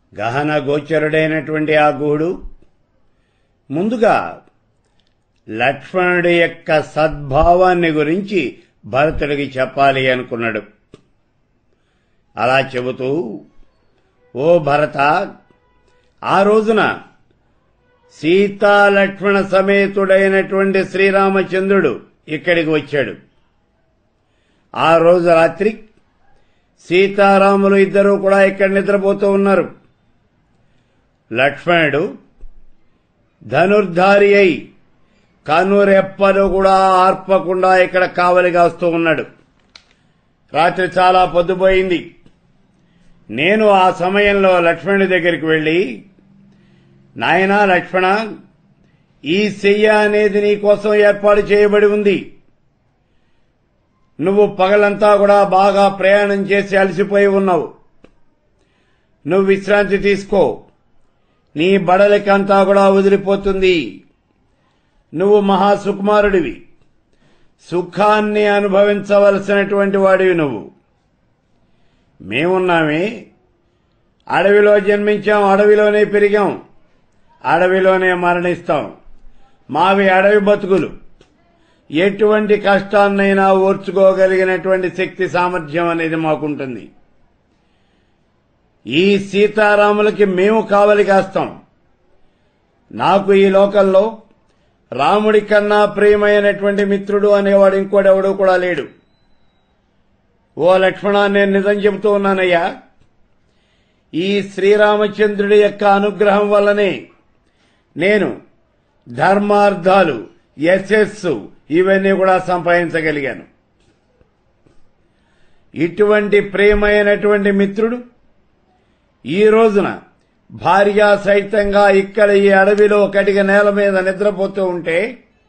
గహన గోచరుడైనటువంటి ఆ గుహుడు ముందుగా లక్ష్మణుడి యొక్క సద్భావాన్ని గురించి భరతుడికి చెప్పాలి అనుకున్నాడు అలా చెబుతూ ఓ భరత ఆ రోజున సీతా లక్ష్మణ సమేతుడైనటువంటి శ్రీరామచంద్రుడు ఇక్కడికి వచ్చాడు ఆ రోజు రాత్రి సీతారాములు ఇద్దరూ కూడా ఇక్కడ నిద్రపోతూ ఉన్నారు లక్ష్మణుడు ధనుర్ధారి అయి కనురెప్పలు కూడా ఆర్పకుండా ఇక్కడ కావలిగా వస్తూ ఉన్నాడు రాత్రి చాలా పొద్దుపోయింది నేను ఆ సమయంలో లక్ష్మణుడి దగ్గరికి వెళ్లి నాయనా లక్ష్మణ ఈ శయ్య అనేది నీ కోసం ఏర్పాటు చేయబడి ఉంది నువ్వు పగలంతా కూడా బాగా ప్రయాణం చేసి అలసిపోయి ఉన్నావు నువ్వు విశ్రాంతి తీసుకో నీ బడలికంతా కూడా వదిలిపోతుంది నువ్వు మహాసుకుమారుడివి సుఖాన్ని అనుభవించవలసినటువంటి వాడివి నువ్వు మేమున్నామే అడవిలో జన్మించాం అడవిలోనే పెరిగాం అడవిలోనే మరణిస్తాం మావి అడవి బతుకులు ఎటువంటి కష్టాన్నైనా ఓర్చుకోగలిగినటువంటి శక్తి సామర్థ్యం అనేది మాకుంటుంది ఈ సీతారాములకి మేము కావలి కాస్తాం నాకు ఈ లోకంలో రాముడి కన్నా ప్రియమైనటువంటి మిత్రుడు అనేవాడు ఇంకోడెవడూ కూడా లేడు ఓ లక్ష్మణ నేను నిజం చెబుతూ ఉన్నానయ్యా ఈ శ్రీరామచంద్రుడి యొక్క అనుగ్రహం వల్లనే నేను ధర్మార్థాలు యశస్సు ఇవన్నీ కూడా సంపాదించగలిగాను ఇటువంటి ప్రియమైనటువంటి మిత్రుడు ఈ రోజున భార్య సైతంగా ఇక్కడ ఈ అడవిలో కటిక నేల మీద నిద్రపోతూ ఉంటే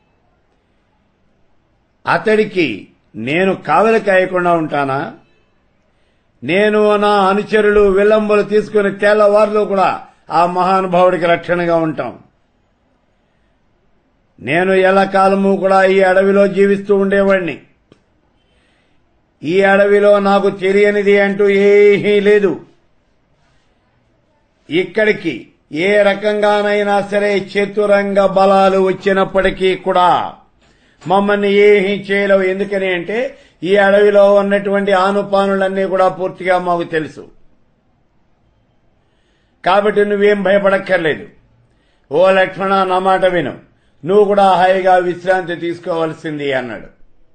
అతడికి నేను కావలి కాయకుండా ఉంటానా నేను నా అనుచరులు విలంబులు తీసుకుని తెల్లవారులు కూడా ఆ మహానుభావుడికి రక్షణగా ఉంటాం నేను ఎల్లకాలము కూడా ఈ అడవిలో జీవిస్తూ ఉండేవాడిని ఈ అడవిలో నాకు తెలియనిది అంటూ ఏమీ లేదు ఇక్కడికి ఏ రకంగానైనా సరే చతురంగ బలాలు వచ్చినప్పటికీ కూడా మమ్మల్ని ఏమీ చేయలేవు ఎందుకని అంటే ఈ అడవిలో ఉన్నటువంటి ఆనుపానులన్నీ కూడా పూర్తిగా మాకు తెలుసు కాబట్టి నువ్వేం భయపడక్కర్లేదు ఓ లక్ష్మణ నా మాట విను నువ్వు కూడా హాయిగా విశ్రాంతి తీసుకోవలసింది అన్నాడు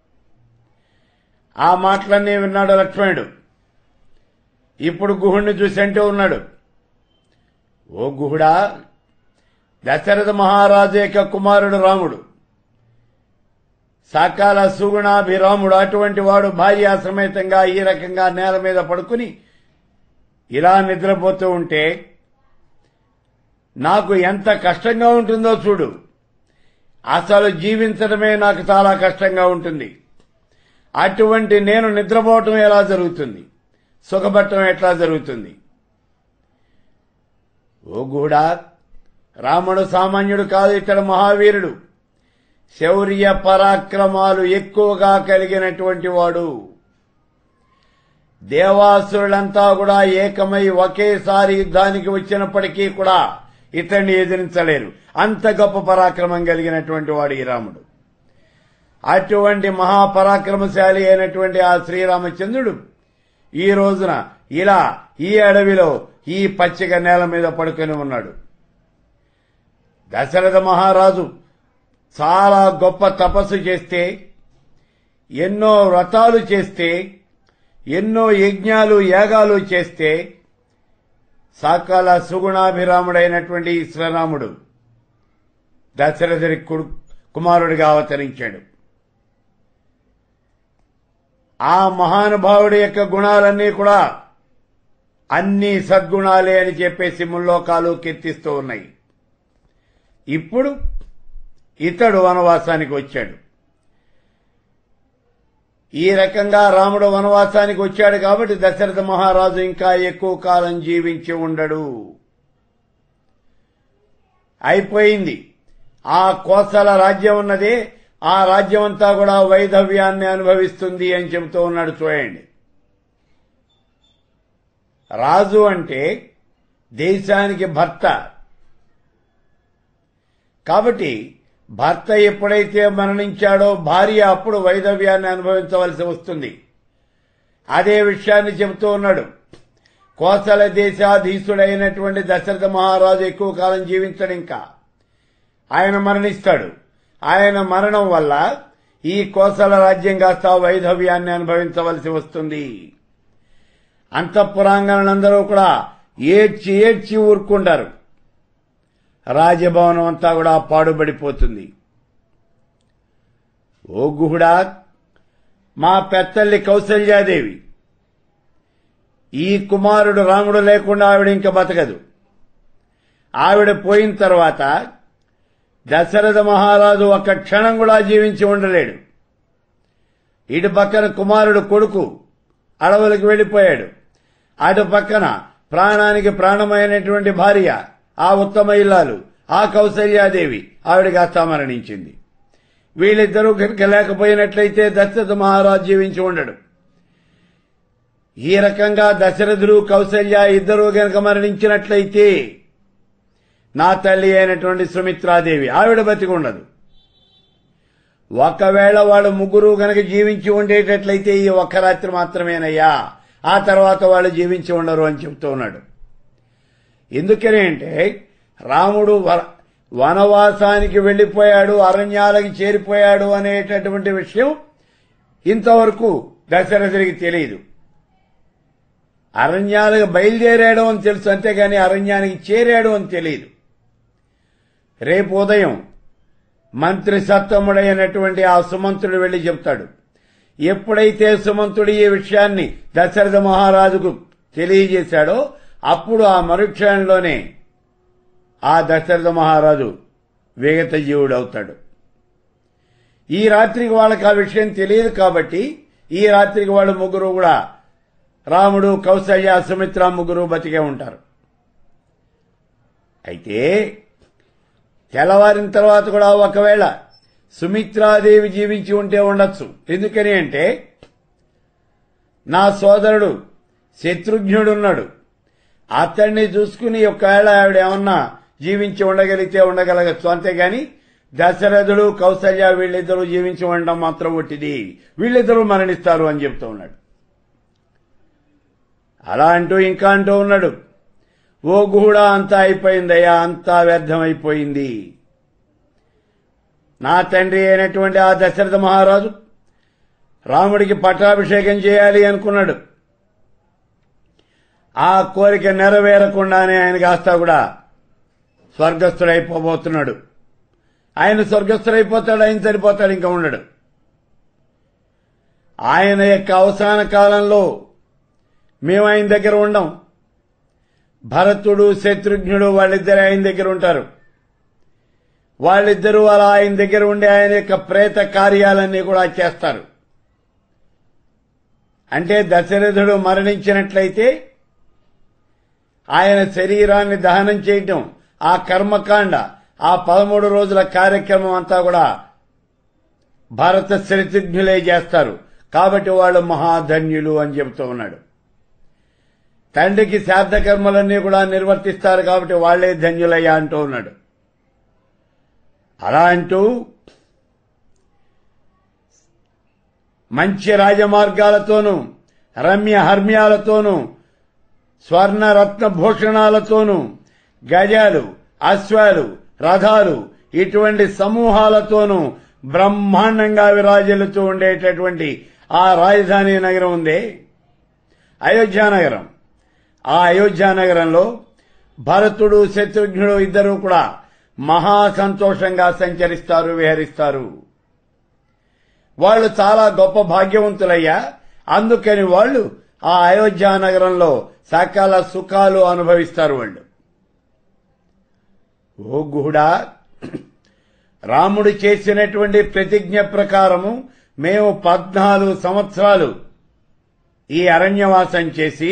ఆ మాటలన్నీ విన్నాడు లక్ష్మణుడు ఇప్పుడు గుహుణ్ణి చూసి అంటూ ఉన్నాడు ఓ గుహుడా దశరథ మహారాజు యొక్క కుమారుడు రాముడు సకాల సుగుణాభిరాముడు అటువంటి వాడు భార్య సమేతంగా ఈ రకంగా నేల మీద పడుకుని ఇలా నిద్రపోతూ ఉంటే నాకు ఎంత కష్టంగా ఉంటుందో చూడు అసలు జీవించడమే నాకు చాలా కష్టంగా ఉంటుంది అటువంటి నేను నిద్రపోవటం ఎలా జరుగుతుంది సుఖపట్టడం ఎట్లా జరుగుతుంది ఓ గూడా రాముడు సామాన్యుడు కాదు ఇతడు మహావీరుడు శౌర్య పరాక్రమాలు ఎక్కువగా కలిగినటువంటి వాడు దేవాసురులంతా కూడా ఏకమై ఒకేసారి యుద్ధానికి వచ్చినప్పటికీ కూడా ఇతన్ని ఎదిరించలేరు అంత గొప్ప పరాక్రమం కలిగినటువంటి వాడు ఈ రాముడు అటువంటి మహాపరాక్రమశాలి అయినటువంటి ఆ శ్రీరామచంద్రుడు ఈ రోజున ఇలా ఈ అడవిలో ఈ పచ్చిక నేల మీద పడుకొని ఉన్నాడు దశరథ మహారాజు చాలా గొప్ప తపస్సు చేస్తే ఎన్నో వ్రతాలు చేస్తే ఎన్నో యజ్ఞాలు యాగాలు చేస్తే సకల సుగుణాభిరాముడైనటువంటి ఈ శ్రీరాముడు దశరథుడి కొడు కుమారుడిగా అవతరించాడు ఆ మహానుభావుడి యొక్క గుణాలన్నీ కూడా అన్ని సద్గుణాలే అని చెప్పేసి ముల్లోకాలు కీర్తిస్తూ ఉన్నాయి ఇప్పుడు ఇతడు వనవాసానికి వచ్చాడు ఈ రకంగా రాముడు వనవాసానికి వచ్చాడు కాబట్టి దశరథ మహారాజు ఇంకా ఎక్కువ కాలం జీవించి ఉండడు అయిపోయింది ఆ కోసల రాజ్యం ఉన్నదే ఆ రాజ్యం అంతా కూడా వైధవ్యాన్ని అనుభవిస్తుంది అని చెబుతూ ఉన్నాడు చూడండి రాజు అంటే దేశానికి భర్త కాబట్టి భర్త ఎప్పుడైతే మరణించాడో భార్య అప్పుడు వైధవ్యాన్ని అనుభవించవలసి వస్తుంది అదే విషయాన్ని చెబుతూ ఉన్నాడు కోసల దేశాధీశుడైనటువంటి దశరథ మహారాజు ఎక్కువ కాలం జీవించడు ఇంకా ఆయన మరణిస్తాడు ఆయన మరణం వల్ల ఈ కోసల రాజ్యం కాస్త వైధవ్యాన్ని అనుభవించవలసి వస్తుంది అంతఃపురాంగణందరూ కూడా ఏడ్చి ఏడ్చి ఊరుకుంటారు రాజభవనం అంతా కూడా పాడుబడిపోతుంది ఓ గుహుడా మా పెత్తల్లి కౌసల్యాదేవి ఈ కుమారుడు రాముడు లేకుండా ఆవిడ ఇంకా బతకదు ఆవిడ పోయిన తర్వాత దశరథ మహారాజు ఒక్క క్షణం కూడా జీవించి ఉండలేడు ఇటు పక్కన కుమారుడు కొడుకు అడవులకు వెళ్లిపోయాడు అటు పక్కన ప్రాణానికి ప్రాణమైనటువంటి భార్య ఆ ఉత్తమ ఇల్లాలు ఆ కౌసల్యాదేవి ఆవిడ కాస్త మరణించింది వీళ్ళిద్దరూ కనుక లేకపోయినట్లయితే దశరథ మహారాజు జీవించి ఉండడు ఈ రకంగా దశరథుడు కౌసల్య ఇద్దరూ గనక మరణించినట్లయితే నా తల్లి అయినటువంటి సుమిత్రాదేవి ఆవిడ బతికి ఉండదు ఒకవేళ వాళ్ళు ముగ్గురు గనక జీవించి ఉండేటట్లయితే ఈ ఒక్క రాత్రి మాత్రమేనయ్యా ఆ తర్వాత వాళ్ళు జీవించి ఉండరు అని చెప్తూ ఉన్నాడు ఎందుకని అంటే రాముడు వ- వనవాసానికి వెళ్లిపోయాడు అరణ్యాలకి చేరిపోయాడు అనేటటువంటి విషయం ఇంతవరకు దశరథుడికి తెలియదు అరణ్యాలకు బయలుదేరాడు అని తెలుసు అంతేగాని అరణ్యానికి చేరాడు అని తెలియదు రేపు ఉదయం మంత్రి సత్తముడైనటువంటి ఆ సుమంతుడు వెళ్లి చెప్తాడు ఎప్పుడైతే సుమంతుడు ఈ విషయాన్ని దశరథ మహారాజుకు తెలియజేశాడో అప్పుడు ఆ మరుక్షణంలోనే ఆ దశరథ మహారాజు విగత జీవుడవుతాడు ఈ రాత్రికి వాళ్ళకి ఆ విషయం తెలియదు కాబట్టి ఈ రాత్రికి వాళ్ళు ముగ్గురు కూడా రాముడు కౌసల్య సుమిత్ర ముగ్గురు బతికే ఉంటారు అయితే తెల్లవారిన తర్వాత కూడా ఒకవేళ సుమిత్రాదేవి జీవించి ఉంటే ఉండొచ్చు ఎందుకని అంటే నా సోదరుడు శత్రుఘ్నుడున్నాడు అతన్ని చూసుకుని ఒకవేళ ఆవిడ ఏమన్నా జీవించి ఉండగలిగితే ఉండగలగచ్చు అంతేగాని దశరథుడు కౌసల్య వీళ్ళిద్దరూ జీవించి ఉండడం మాత్రం ఒట్టిది వీళ్ళిద్దరూ మరణిస్తారు అని చెప్తూ ఉన్నాడు అలా అంటూ ఇంకా అంటూ ఉన్నాడు ఓ గుహుడా అంతా అయిపోయిందయ్యా అంతా వ్యర్థమైపోయింది నా తండ్రి అయినటువంటి ఆ దశరథ మహారాజు రాముడికి పట్టాభిషేకం చేయాలి అనుకున్నాడు ఆ కోరిక నెరవేరకుండానే ఆయన కాస్తా కూడా స్వర్గస్థుడైపోబోతున్నాడు ఆయన స్వర్గస్థుడైపోతాడు ఆయన సరిపోతాడు ఇంకా ఉండడు ఆయన యొక్క అవసాన కాలంలో మేము ఆయన దగ్గర ఉండం భరతుడు శత్రుఘ్నుడు వాళ్ళిద్దరు ఆయన దగ్గర ఉంటారు వాళ్ళిద్దరూ అలా ఆయన దగ్గర ఉండి ఆయన యొక్క ప్రేత కార్యాలన్నీ కూడా చేస్తారు అంటే దశరథుడు మరణించినట్లయితే ఆయన శరీరాన్ని దహనం చేయటం ఆ కర్మకాండ ఆ పదమూడు రోజుల కార్యక్రమం అంతా కూడా భారత శత్రుఘ్నులే చేస్తారు కాబట్టి వాళ్ళు మహాధన్యులు అని చెబుతూ ఉన్నాడు తండ్రికి శ్రాద్ధ కర్మలన్నీ కూడా నిర్వర్తిస్తారు కాబట్టి వాళ్లే ధన్యులయ్యా అంటూ ఉన్నాడు అలా అంటూ మంచి రాజమార్గాలతోనూ రమ్య హర్మ్యాలతోనూ స్వర్ణ రత్న భూషణాలతోనూ గజాలు అశ్వాలు రథాలు ఇటువంటి సమూహాలతోనూ బ్రహ్మాండంగా విరాజిల్లుతూ ఉండేటటువంటి ఆ రాజధాని నగరం ఉందే అయోధ్య నగరం ఆ అయోధ్య నగరంలో భరతుడు శత్రుఘ్నుడు ఇద్దరూ కూడా మహా సంతోషంగా సంచరిస్తారు విహరిస్తారు వాళ్ళు చాలా గొప్ప భాగ్యవంతులయ్యా అందుకని వాళ్ళు ఆ అయోధ్య నగరంలో సకల సుఖాలు అనుభవిస్తారు వాళ్ళు ఓ గుహుడా రాముడు చేసినటువంటి ప్రతిజ్ఞ ప్రకారము మేము పద్నాలుగు సంవత్సరాలు ఈ అరణ్యవాసం చేసి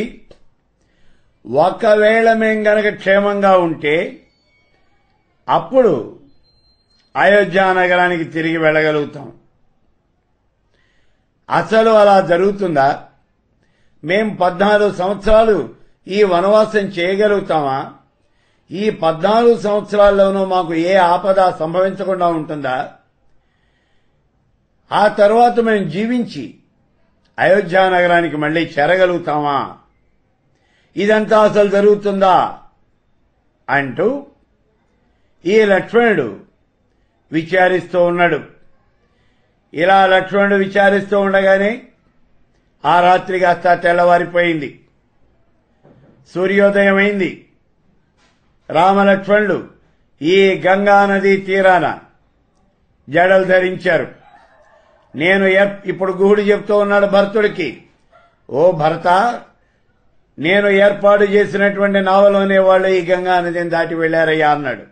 ఒకవేళ మేం గనక క్షేమంగా ఉంటే అప్పుడు అయోధ్య నగరానికి తిరిగి వెళ్ళగలుగుతాం అసలు అలా జరుగుతుందా మేం పద్నాలుగు సంవత్సరాలు ఈ వనవాసం చేయగలుగుతామా ఈ పద్నాలుగు సంవత్సరాల్లోనూ మాకు ఏ ఆపద సంభవించకుండా ఉంటుందా ఆ తర్వాత మేము జీవించి అయోధ్య నగరానికి మళ్ళీ చేరగలుగుతామా ఇదంతా అసలు జరుగుతుందా అంటూ ఈ లక్ష్మణుడు విచారిస్తూ ఉన్నాడు ఇలా లక్ష్మణుడు విచారిస్తూ ఉండగానే ఆ రాత్రి కాస్త తెల్లవారిపోయింది సూర్యోదయమైంది రామలక్ష్మణులు ఈ గంగా నదీ తీరాన జడలు ధరించారు నేను ఎప్- ఇప్పుడు గుహుడు చెప్తూ ఉన్నాడు భరతుడికి ఓ భరత నేను ఏర్పాటు చేసినటువంటి నావలోనే వాళ్ళు ఈ గంగా నదిని దాటి వెళ్లారయ్యా అన్నాడు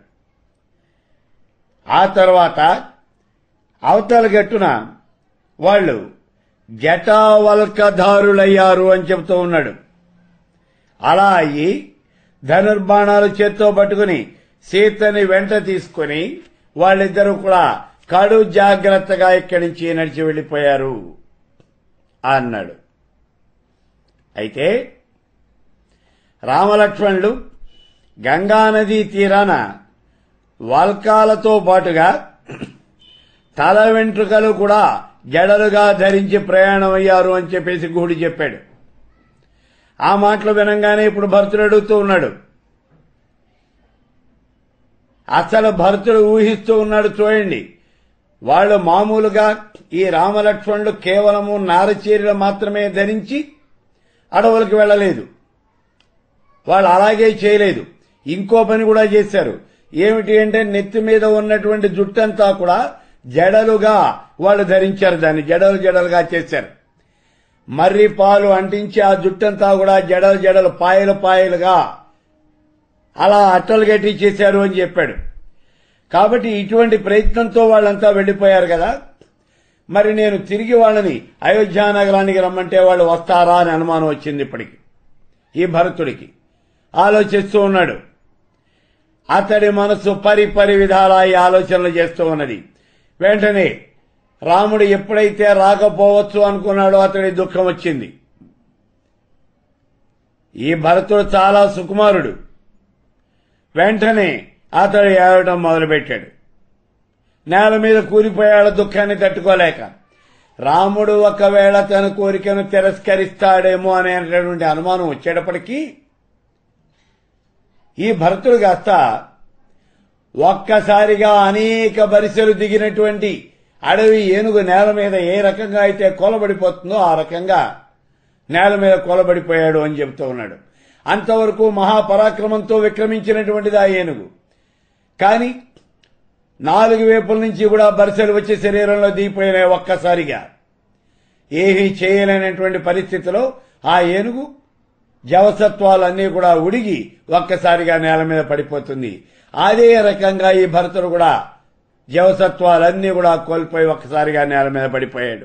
ఆ తర్వాత అవతల గట్టున వాళ్ళు జటావల్కధారులయ్యారు అని చెబుతూ ఉన్నాడు అలా అయ్యి ధనుర్బాణాలు చేత్తో పట్టుకుని సీతని వెంట తీసుకుని వాళ్ళిద్దరూ కూడా కడు జాగ్రత్తగా ఇక్కడి నుంచి నడిచి వెళ్లిపోయారు అన్నాడు అయితే రామలక్ష్మణులు గంగానదీ తీరాన వల్కాలతో పాటుగా తల వెంట్రుకలు కూడా జడలుగా ధరించి ప్రయాణమయ్యారు అని చెప్పేసి గుడి చెప్పాడు ఆ మాటలు వినంగానే ఇప్పుడు భరతుడు అడుగుతూ ఉన్నాడు అసలు భరతుడు ఊహిస్తూ ఉన్నాడు చూడండి వాళ్ళు మామూలుగా ఈ రామలక్ష్మణులు కేవలము నారచీరలు మాత్రమే ధరించి అడవులకు వెళ్ళలేదు వాళ్ళు అలాగే చేయలేదు ఇంకో పని కూడా చేశారు ఏమిటి అంటే నెత్తి మీద ఉన్నటువంటి జుట్టంతా కూడా జడలుగా వాళ్ళు ధరించారు దాన్ని జడలు జడలుగా చేశారు మర్రి పాలు అంటించి ఆ జుట్టంతా కూడా జడలు జడలు పాయలు పాయలుగా అలా అట్టలు గట్టి చేశారు అని చెప్పాడు కాబట్టి ఇటువంటి ప్రయత్నంతో వాళ్ళంతా వెళ్లిపోయారు కదా మరి నేను తిరిగి వాళ్ళని అయోధ్య నగరానికి రమ్మంటే వాళ్ళు వస్తారా అని అనుమానం వచ్చింది ఇప్పటికి ఈ భరతుడికి ఆలోచిస్తూ ఉన్నాడు అతడి మనసు పరి పరి విధాల ఈ ఆలోచనలు చేస్తూ ఉన్నది వెంటనే రాముడు ఎప్పుడైతే రాకపోవచ్చు అనుకున్నాడో అతడి దుఃఖం వచ్చింది ఈ భరతుడు చాలా సుకుమారుడు వెంటనే అతడు ఏడవడం మొదలుపెట్టాడు నేల మీద కూలిపోయాడు దుఃఖాన్ని తట్టుకోలేక రాముడు ఒకవేళ తన కోరికను తిరస్కరిస్తాడేమో అనేటటువంటి అనుమానం వచ్చేటప్పటికీ ఈ భరతుడు కాస్త ఒక్కసారిగా అనేక బరిసెలు దిగినటువంటి అడవి ఏనుగు నేల మీద ఏ రకంగా అయితే కొలబడిపోతుందో ఆ రకంగా నేల మీద కొలబడిపోయాడు అని చెబుతూ ఉన్నాడు అంతవరకు మహాపరాక్రమంతో విక్రమించినటువంటిది ఆ ఏనుగు కానీ నాలుగు వైపుల నుంచి కూడా బరిసెలు వచ్చి శరీరంలో దిగిపోయినాయి ఒక్కసారిగా ఏమీ చేయలేనటువంటి పరిస్థితిలో ఆ ఏనుగు జవసత్వాలన్నీ కూడా ఉడిగి ఒక్కసారిగా నేల మీద పడిపోతుంది అదే రకంగా ఈ భరతుడు కూడా జవసత్వాలన్నీ కూడా కోల్పోయి ఒక్కసారిగా నేల మీద పడిపోయాడు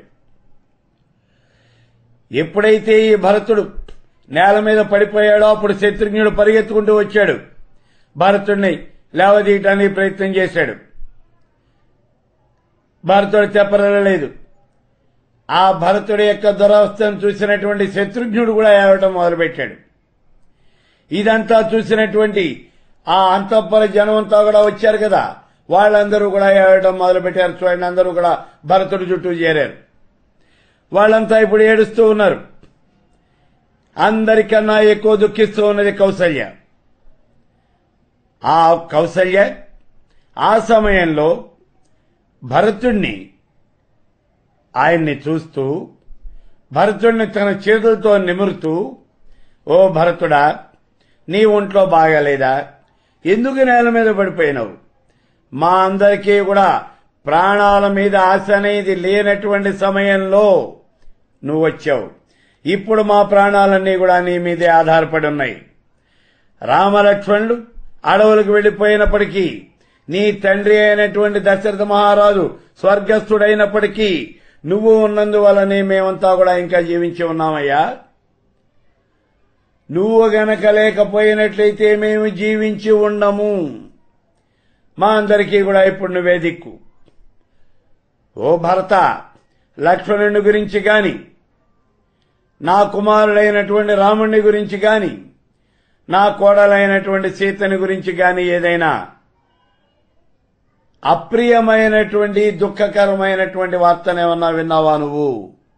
ఎప్పుడైతే ఈ భరతుడు నేల మీద పడిపోయాడో అప్పుడు శత్రుఘ్నుడు పరిగెత్తుకుంటూ వచ్చాడు భరతుడిని లేవదీయటానికి ప్రయత్నం చేశాడు భరతుడు చెప్పలేదు ఆ భరతుడి యొక్క దురవస్థను చూసినటువంటి శత్రుఘ్నుడు కూడా ఏడవటం మొదలుపెట్టాడు ఇదంతా చూసినటువంటి ఆ అంతఃపుర జనమంతా కూడా వచ్చారు కదా వాళ్ళందరూ కూడా ఏడవటం మొదలుపెట్టారు చూడండి అందరూ కూడా భరతుడి చుట్టూ చేరారు వాళ్ళంతా ఇప్పుడు ఏడుస్తూ ఉన్నారు అందరికన్నా ఎక్కువ దుఃఖిస్తూ ఉన్నది కౌసల్య ఆ కౌసల్య ఆ సమయంలో భరతుణ్ణి ఆయన్ని చూస్తూ భరతుడిని తన చేతులతో నిమురుతూ ఓ భరతుడా నీ ఒంట్లో బాగాలేదా ఎందుకు నేల మీద పడిపోయినావు మా అందరికీ కూడా ప్రాణాల మీద ఆశ అనేది లేనటువంటి సమయంలో నువ్వు వచ్చావు ఇప్పుడు మా ప్రాణాలన్నీ కూడా నీ మీదే ఆధారపడి ఉన్నాయి రామలక్ష్మణులు అడవులకు వెళ్లిపోయినప్పటికీ నీ తండ్రి అయినటువంటి దశరథ మహారాజు స్వర్గస్థుడైనప్పటికీ నువ్వు ఉన్నందువలనే మేమంతా కూడా ఇంకా జీవించి ఉన్నామయ్యా నువ్వు గనక లేకపోయినట్లయితే మేము జీవించి ఉండము మా అందరికీ కూడా ఇప్పుడు నువ్వే దిక్కు ఓ భరత లక్ష్మణుని గురించి గాని నా కుమారుడైనటువంటి రాముణ్ణి గురించి గాని నా కోడలైనటువంటి సీతని గురించి గాని ఏదైనా అప్రియమైనటువంటి దుఃఖకరమైనటువంటి వార్తనేమన్నా విన్నావా నువ్వు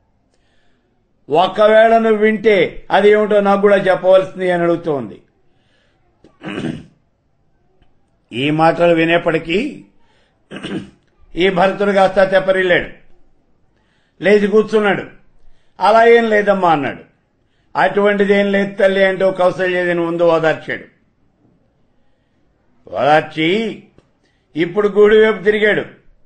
ఒకవేళ నువ్వు వింటే అది ఏమిటో నాకు కూడా చెప్పవలసింది అని అడుగుతోంది ఈ మాటలు వినేప్పటికీ ఈ భరతుడు కాస్త తెప్పరిల్లాడు లేచి కూర్చున్నాడు అలా ఏం లేదమ్మా అన్నాడు అటువంటిది ఏం లేదు తల్లి అంటూ కౌశల్యదిని ముందు ఓదార్చాడు ఓదార్చి ఇప్పుడు గూడి వైపు తిరిగాడు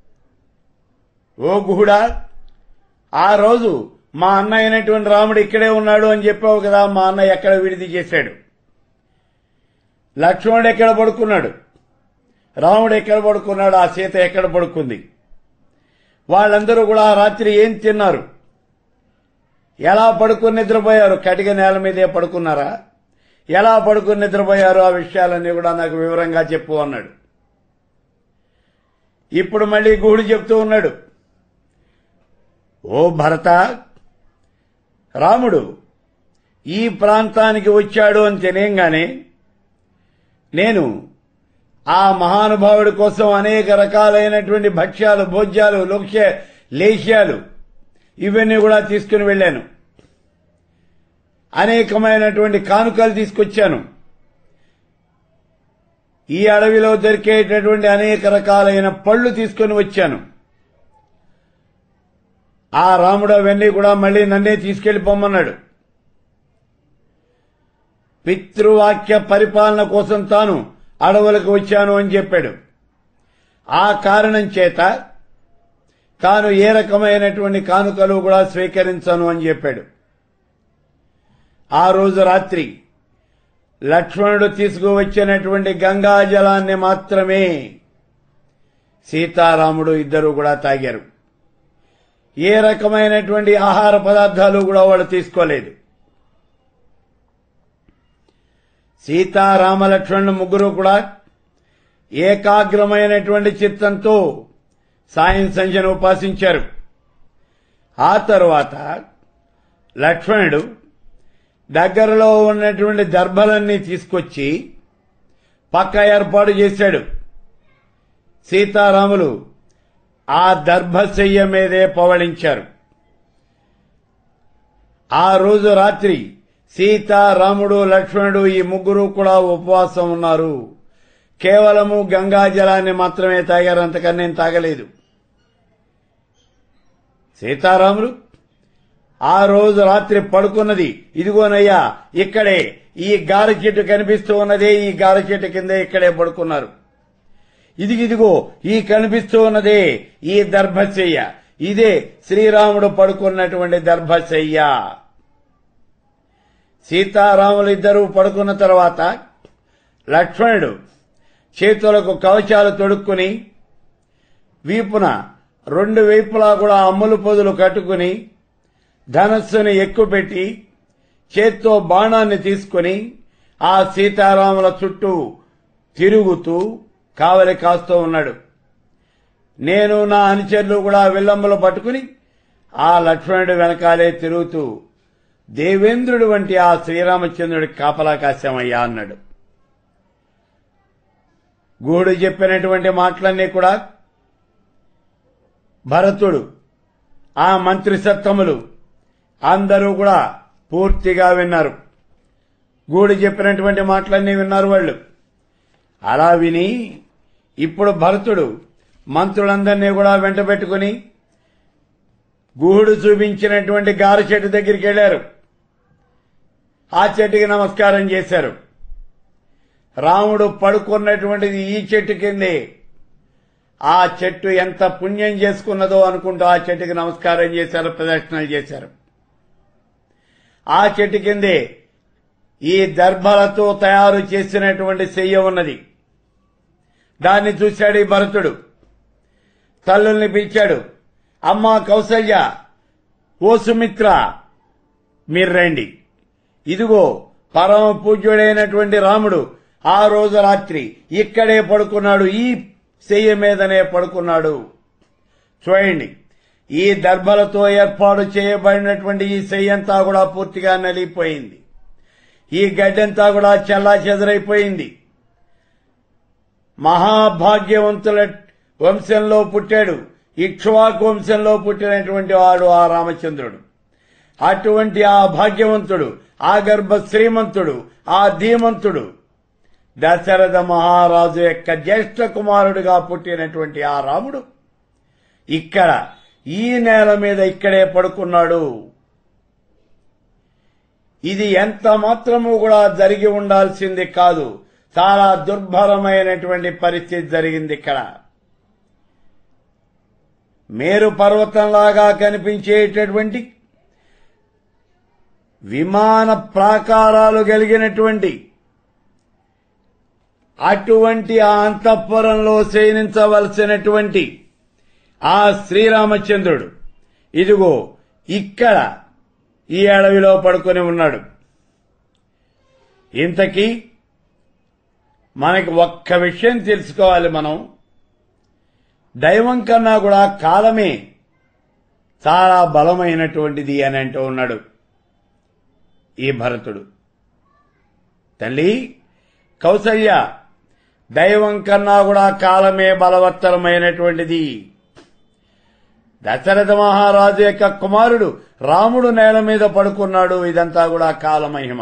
ఓ గుహుడా ఆ రోజు మా అన్న అయినటువంటి రాముడు ఇక్కడే ఉన్నాడు అని చెప్పావు కదా మా అన్న ఎక్కడ విడిది చేశాడు లక్ష్మణుడు ఎక్కడ పడుకున్నాడు రాముడు ఎక్కడ పడుకున్నాడు ఆ సీత ఎక్కడ పడుకుంది వాళ్ళందరూ కూడా ఆ రాత్రి ఏం తిన్నారు ఎలా పడుకుని నిద్రపోయారు కటిక నేల మీదే పడుకున్నారా ఎలా పడుకుని నిద్రపోయారు ఆ విషయాలన్నీ కూడా నాకు వివరంగా చెప్పు అన్నాడు ఇప్పుడు మళ్ళీ గుహుడు చెప్తూ ఉన్నాడు ఓ భరత రాముడు ఈ ప్రాంతానికి వచ్చాడు అని తెలియంగానే నేను ఆ మహానుభావుడి కోసం అనేక రకాలైనటువంటి భక్ష్యాలు భోజ్యాలు లోక్ష్య లేహ్యాలు ఇవన్నీ కూడా తీసుకుని వెళ్ళాను అనేకమైనటువంటి కానుకలు తీసుకొచ్చాను ఈ అడవిలో దొరికేటటువంటి అనేక రకాలైన పళ్ళు తీసుకొని వచ్చాను ఆ రాముడు అవన్నీ కూడా మళ్ళీ నన్నే తీసుకెళ్లిపోమన్నాడు పితృవాక్య పరిపాలన కోసం తాను అడవులకు వచ్చాను అని చెప్పాడు ఆ కారణం చేత తాను ఏ రకమైనటువంటి కానుకలు కూడా స్వీకరించను అని చెప్పాడు ఆ రోజు రాత్రి లక్ష్మణుడు తీసుకువచ్చినటువంటి గంగా జలాన్ని మాత్రమే సీతారాముడు ఇద్దరు కూడా తాగారు ఏ రకమైనటువంటి ఆహార పదార్థాలు కూడా వాళ్ళు తీసుకోలేదు సీతారామ లక్ష్మణుడు ముగ్గురు కూడా ఏకాగ్రమైనటువంటి చిత్తంతో సాయం సంధ్యను ఉపాసించారు ఆ తరువాత లక్ష్మణుడు దగ్గరలో ఉన్నటువంటి దర్భలన్నీ తీసుకొచ్చి పక్క ఏర్పాటు చేశాడు సీతారాములు ఆ దర్భశయ్య మీదే పవళించారు ఆ రోజు రాత్రి సీత రాముడు లక్ష్మణుడు ఈ ముగ్గురు కూడా ఉపవాసం ఉన్నారు కేవలము గంగా జలాన్ని మాత్రమే తాగారు అంతకన్నా నేను తాగలేదు సీతారాములు ఆ రోజు రాత్రి పడుకున్నది ఇదిగోనయ్యా ఇక్కడే ఈ గార చెట్టు కనిపిస్తూ ఉన్నదే ఈ గార చెట్టు కిందే ఇక్కడే పడుకున్నారు ఇదిగిదిగో ఈ కనిపిస్తూ ఉన్నదే ఈ దర్భశయ్య ఇదే శ్రీరాముడు పడుకున్నటువంటి దర్భశయ్య సీతారాములు ఇద్దరూ పడుకున్న తర్వాత లక్ష్మణుడు చేతులకు కవచాలు తొడుక్కుని వీపున రెండు వైపులా కూడా అమ్ములు పొదులు కట్టుకుని ధనస్సుని ఎక్కుపెట్టి చేత్తో బాణాన్ని తీసుకుని ఆ సీతారాముల చుట్టూ తిరుగుతూ కావలి కాస్తూ ఉన్నాడు నేను నా అనుచరులు కూడా విల్లంబులు పట్టుకుని ఆ లక్ష్మణుడి వెనకాలే తిరుగుతూ దేవేంద్రుడు వంటి ఆ శ్రీరామచంద్రుడికి కాపలా కాశామయ్యా అన్నాడు గూడు చెప్పినటువంటి మాటలన్నీ కూడా భరతుడు ఆ మంత్రి సత్తములు అందరూ కూడా పూర్తిగా విన్నారు గూడు చెప్పినటువంటి మాటలన్నీ విన్నారు వాళ్ళు అలా విని ఇప్పుడు భరతుడు మంత్రులందరినీ కూడా వెంట పెట్టుకుని గూడు చూపించినటువంటి గార చెట్టు దగ్గరికి వెళ్లారు ఆ చెట్టుకి నమస్కారం చేశారు రాముడు పడుకున్నటువంటిది ఈ చెట్టు కిందే ఆ చెట్టు ఎంత పుణ్యం చేసుకున్నదో అనుకుంటూ ఆ చెట్టుకి నమస్కారం చేశారు ప్రదక్షిణలు చేశారు ఆ చెట్టు కిందే ఈ దర్భలతో తయారు చేసినటువంటి చెయ్య ఉన్నది దాన్ని చూశాడు ఈ భరతుడు తల్లుల్ని పిలిచాడు అమ్మా కౌసల్య ఓ సుమిత్ర మీరు రండి ఇదిగో పరమ పూజ్యుడైనటువంటి రాముడు ఆ రోజు రాత్రి ఇక్కడే పడుకున్నాడు ఈ చెయ్య మీదనే పడుకున్నాడు చూడండి ఈ దర్భలతో ఏర్పాటు చేయబడినటువంటి ఈ చెయ్యంతా కూడా పూర్తిగా నలిగిపోయింది ఈ గడ్డంతా కూడా చల్లా చెదరైపోయింది మహాభాగ్యవంతుల వంశంలో పుట్టాడు ఇక్ష్వాకు వంశంలో పుట్టినటువంటి వాడు ఆ రామచంద్రుడు అటువంటి ఆ భాగ్యవంతుడు ఆ గర్భ శ్రీమంతుడు ఆ ధీమంతుడు దశరథ మహారాజు యొక్క జ్యేష్ఠ కుమారుడిగా పుట్టినటువంటి ఆ రాముడు ఇక్కడ ఈ నేల మీద ఇక్కడే పడుకున్నాడు ఇది ఎంత మాత్రము కూడా జరిగి ఉండాల్సింది కాదు చాలా దుర్భరమైనటువంటి పరిస్థితి జరిగింది ఇక్కడ మేరు పర్వతంలాగా కనిపించేటటువంటి విమాన ప్రాకారాలు కలిగినటువంటి అటువంటి ఆ అంతఃపురంలో శయనించవలసినటువంటి ఆ శ్రీరామచంద్రుడు ఇదిగో ఇక్కడ ఈ అడవిలో పడుకొని ఉన్నాడు ఇంతకీ మనకి ఒక్క విషయం తెలుసుకోవాలి మనం దైవం కన్నా కూడా కాలమే చాలా బలమైనటువంటిది అని అంటూ ఉన్నాడు ఈ భరతుడు తల్లి కౌసల్య దైవం కన్నా కూడా కాలమే బలవత్తరమైనటువంటిది దశరథ మహారాజు యొక్క కుమారుడు రాముడు నేల మీద పడుకున్నాడు ఇదంతా కూడా కాలమహిమ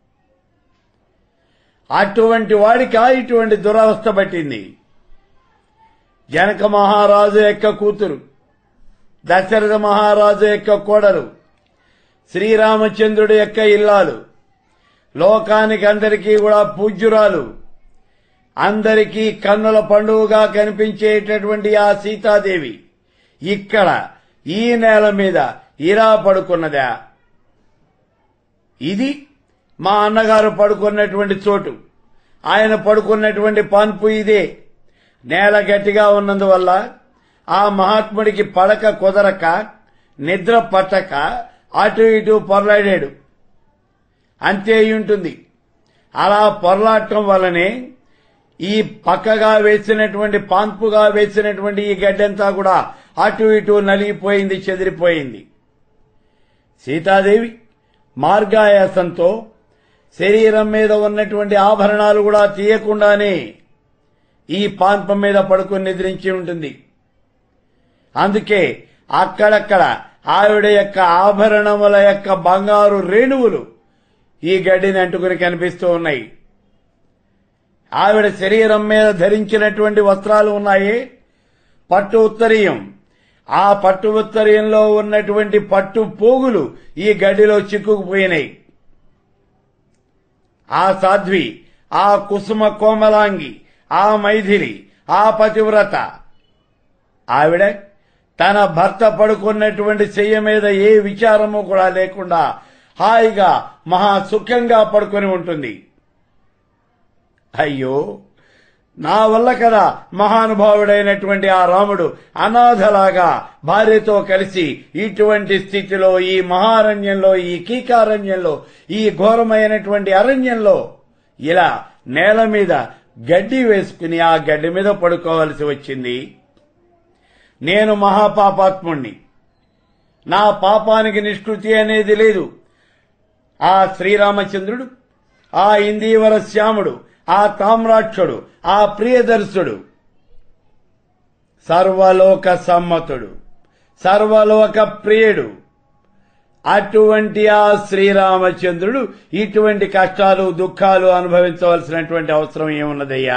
అటువంటి వాడికి ఇటువంటి దురవస్థ పట్టింది జనక మహారాజు యొక్క కూతురు దశరథ మహారాజు యొక్క కోడలు శ్రీరామచంద్రుడి యొక్క ఇల్లాలు లోకానికి అందరికీ కూడా పూజ్యురాలు అందరికీ కన్నుల పండుగగా కనిపించేటటువంటి ఆ సీతాదేవి ఇక్కడ ఈ నేల మీద ఇలా పడుకున్నదా ఇది మా అన్నగారు పడుకున్నటువంటి చోటు ఆయన పడుకున్నటువంటి పాన్పు ఇదే నేల గట్టిగా ఉన్నందువల్ల ఆ మహాత్ముడికి పడక కుదరక నిద్ర పట్టక అటు ఇటు పొరలాడాడు అంతే ఉంటుంది అలా పొరలాడటం వల్లనే ఈ పక్కగా వేసినటువంటి పాన్పుగా వేసినటువంటి ఈ గడ్డంతా కూడా అటు ఇటు నలిగిపోయింది చెదిరిపోయింది సీతాదేవి మార్గాయాసంతో శరీరం మీద ఉన్నటువంటి ఆభరణాలు కూడా తీయకుండానే ఈ పాన్పం మీద పడుకుని నిద్రించి ఉంటుంది అందుకే అక్కడక్కడ ఆవిడ యొక్క ఆభరణముల యొక్క బంగారు రేణువులు ఈ గడ్డిని అంటుకుని కనిపిస్తూ ఉన్నాయి ఆవిడ శరీరం మీద ధరించినటువంటి వస్త్రాలు ఉన్నాయి పట్టు ఉత్తరీయం ఆ పట్టు ఉత్తరీయంలో ఉన్నటువంటి పట్టు పోగులు ఈ గడ్డిలో చిక్కుకుపోయినాయి ఆ సాధ్వి ఆ కుసుమ కోమలాంగి ఆ మైథిలి ఆ పతివ్రత ఆవిడ తన భర్త పడుకున్నటువంటి చెయ్య మీద ఏ విచారము కూడా లేకుండా హాయిగా మహా సుఖంగా పడుకొని ఉంటుంది అయ్యో నా వల్ల కదా మహానుభావుడైనటువంటి ఆ రాముడు అనాథలాగా భార్యతో కలిసి ఇటువంటి స్థితిలో ఈ మహారణ్యంలో ఈ కీకారణ్యంలో ఈ ఘోరమైనటువంటి అరణ్యంలో ఇలా నేల మీద గడ్డి వేసుకుని ఆ గడ్డి మీద పడుకోవలసి వచ్చింది నేను మహాపాపాత్ముణ్ణి నా పాపానికి నిష్కృతి అనేది లేదు ఆ శ్రీరామచంద్రుడు ఆ ఇందీవర శ్యాముడు ఆ తామ్రాక్షుడు ఆ ప్రియదర్శుడు సర్వలోక సమ్మతుడు సర్వలోక ప్రియుడు అటువంటి ఆ శ్రీరామచంద్రుడు ఇటువంటి కష్టాలు దుఃఖాలు అనుభవించవలసినటువంటి అవసరం ఏమున్నదయ్యా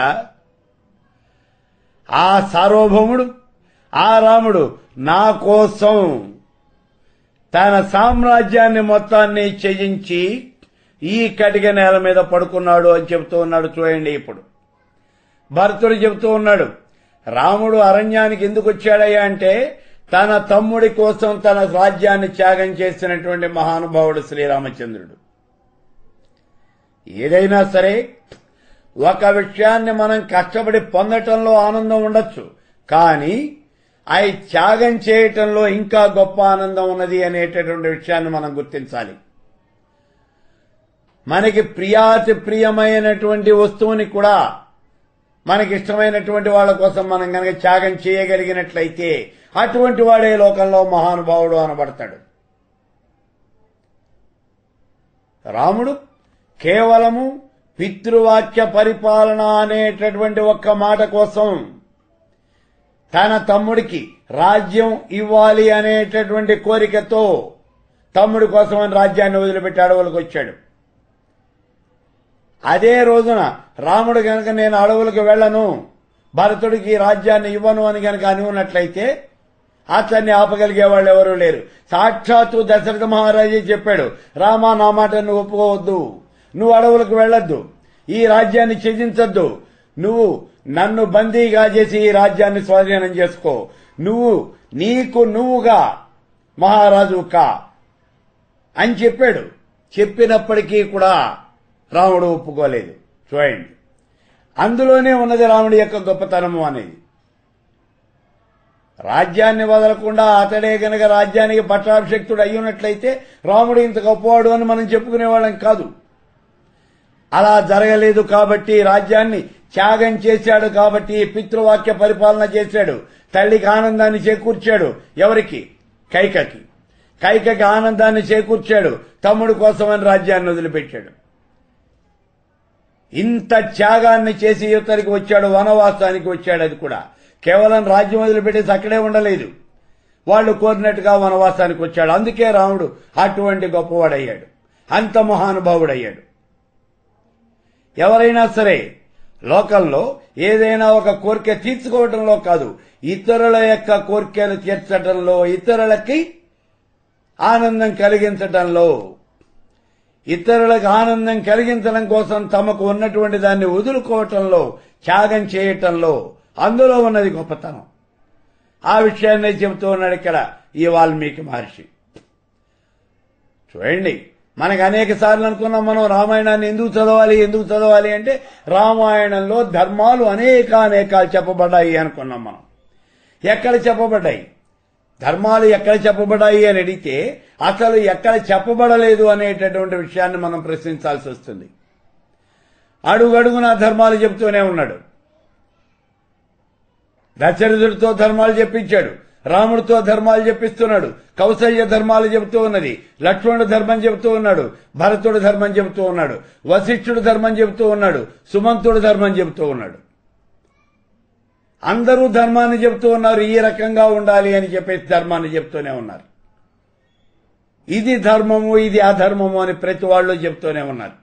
ఆ సార్వభౌముడు ఆ రాముడు నా కోసం తన సామ్రాజ్యాన్ని మొత్తాన్ని త్యజించి ఈ కటిక నేల మీద పడుకున్నాడు అని చెబుతూ ఉన్నాడు చూడండి ఇప్పుడు భరతుడు చెబుతూ ఉన్నాడు రాముడు అరణ్యానికి ఎందుకు వచ్చాడయ్యా అంటే తన తమ్ముడి కోసం తన రాజ్యాన్ని త్యాగం చేసినటువంటి మహానుభావుడు శ్రీరామచంద్రుడు ఏదైనా సరే ఒక విషయాన్ని మనం కష్టపడి పొందటంలో ఆనందం ఉండొచ్చు కానీ అవి త్యాగం చేయటంలో ఇంకా గొప్ప ఆనందం ఉన్నది అనేటటువంటి విషయాన్ని మనం గుర్తించాలి మనకి ప్రియాతి ప్రియమైనటువంటి వస్తువుని కూడా మనకి ఇష్టమైనటువంటి వాళ్ళ కోసం మనం కనుక త్యాగం చేయగలిగినట్లయితే అటువంటి వాడే లోకంలో మహానుభావుడు అనబడతాడు రాముడు కేవలము పితృవాక్య పరిపాలన అనేటటువంటి ఒక్క మాట కోసం తన తమ్ముడికి రాజ్యం ఇవ్వాలి అనేటటువంటి కోరికతో తమ్ముడి కోసం అని రాజ్యాన్ని వదిలిపెట్టి అడవులకు వచ్చాడు అదే రోజున రాముడు గనక నేను అడవులకు వెళ్ళను భరతుడికి ఈ రాజ్యాన్ని ఇవ్వను అని గనక అని ఉన్నట్లయితే అతన్ని ఆపగలిగే వాళ్ళు ఎవరూ లేరు సాక్షాత్తు దశరథ మహారాజే చెప్పాడు రామా నా మాట నువ్వు ఒప్పుకోవద్దు నువ్వు అడవులకు వెళ్ళొద్దు ఈ రాజ్యాన్ని త్యజించొద్దు నువ్వు నన్ను బందీగా చేసి ఈ రాజ్యాన్ని స్వాధీనం చేసుకో నువ్వు నీకు నువ్వుగా మహారాజు కా అని చెప్పాడు చెప్పినప్పటికీ కూడా రాముడు ఒప్పుకోలేదు చూడండి అందులోనే ఉన్నది రాముడి యొక్క గొప్పతనము అనేది రాజ్యాన్ని వదలకుండా అతడే గనక రాజ్యానికి పట్టాభిషక్తుడు అయి ఉన్నట్లయితే రాముడు ఇంత గొప్పవాడు అని మనం చెప్పుకునేవాళ్ళం కాదు అలా జరగలేదు కాబట్టి రాజ్యాన్ని త్యాగం చేశాడు కాబట్టి పితృవాక్య పరిపాలన చేశాడు తల్లికి ఆనందాన్ని చేకూర్చాడు ఎవరికి కైకకి కైకకి ఆనందాన్ని చేకూర్చాడు తమ్ముడు కోసమని రాజ్యాన్ని వదిలిపెట్టాడు ఇంత త్యాగాన్ని చేసి యువతరికి వచ్చాడు వనవాసానికి వచ్చాడు అది కూడా కేవలం రాజ్యం వదిలిపెట్టేసి అక్కడే ఉండలేదు వాళ్ళు కోరినట్టుగా వనవాసానికి వచ్చాడు అందుకే రాముడు అటువంటి గొప్పవాడయ్యాడు అంత మహానుభావుడయ్యాడు ఎవరైనా సరే లోకంలో ఏదైనా ఒక కోరిక తీర్చుకోవడంలో కాదు ఇతరుల యొక్క కోరికలు తీర్చడంలో ఇతరులకి ఆనందం కలిగించటంలో ఇతరులకు ఆనందం కలిగించడం కోసం తమకు ఉన్నటువంటి దాన్ని వదులుకోవటంలో త్యాగం చేయటంలో అందులో ఉన్నది గొప్పతనం ఆ విషయాన్ని చెబుతూ ఉన్నాడు ఇక్కడ ఈ వాల్మీకి మహర్షి చూడండి మనకు అనేక సార్లు అనుకున్నాం మనం రామాయణాన్ని ఎందుకు చదవాలి ఎందుకు చదవాలి అంటే రామాయణంలో ధర్మాలు అనేక అనేకాలు చెప్పబడ్డాయి అనుకున్నాం మనం ఎక్కడ చెప్పబడ్డాయి ధర్మాలు ఎక్కడ చెప్పబడ్డాయి అని అడిగితే అసలు ఎక్కడ చెప్పబడలేదు అనేటటువంటి విషయాన్ని మనం ప్రశ్నించాల్సి వస్తుంది అడుగడుగునా ధర్మాలు చెబుతూనే ఉన్నాడు దశరథుడితో ధర్మాలు చెప్పించాడు రాముడితో ధర్మాలు చెప్పిస్తున్నాడు కౌసల్య ధర్మాలు చెబుతూ ఉన్నది లక్ష్మణుడు ధర్మం చెబుతూ ఉన్నాడు భరతుడు ధర్మం చెబుతూ ఉన్నాడు వశిష్ఠుడు ధర్మం చెబుతూ ఉన్నాడు సుమంతుడు ధర్మం చెబుతూ ఉన్నాడు అందరూ ధర్మాన్ని చెబుతూ ఉన్నారు ఈ రకంగా ఉండాలి అని చెప్పేసి ధర్మాన్ని చెప్తూనే ఉన్నారు ఇది ధర్మము ఇది అధర్మము అని ప్రతి వాళ్ళు చెప్తూనే ఉన్నారు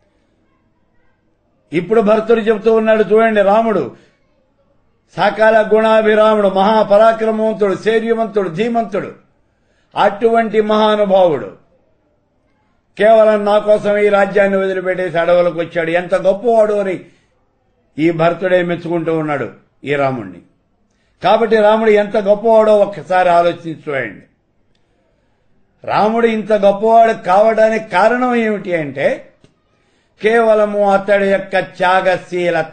ఇప్పుడు భరతుడు చెబుతూ ఉన్నాడు చూడండి రాముడు సకల గుణాభిరాముడు మహాపరాక్రమవంతుడు శౌర్యవంతుడు ధీమంతుడు అటువంటి మహానుభావుడు కేవలం నా కోసం ఈ రాజ్యాన్ని వదిలిపెట్టేసి అడవులకు వచ్చాడు ఎంత గొప్పవాడు అని ఈ భరతుడే మెచ్చుకుంటూ ఉన్నాడు ఈ రాముణ్ణి కాబట్టి రాముడు ఎంత గొప్పవాడో ఒక్కసారి ఆలోచించి చూడండి రాముడు ఇంత గొప్పవాడు కావడానికి కారణం ఏమిటి అంటే కేవలము అతడి యొక్క త్యాగశీలత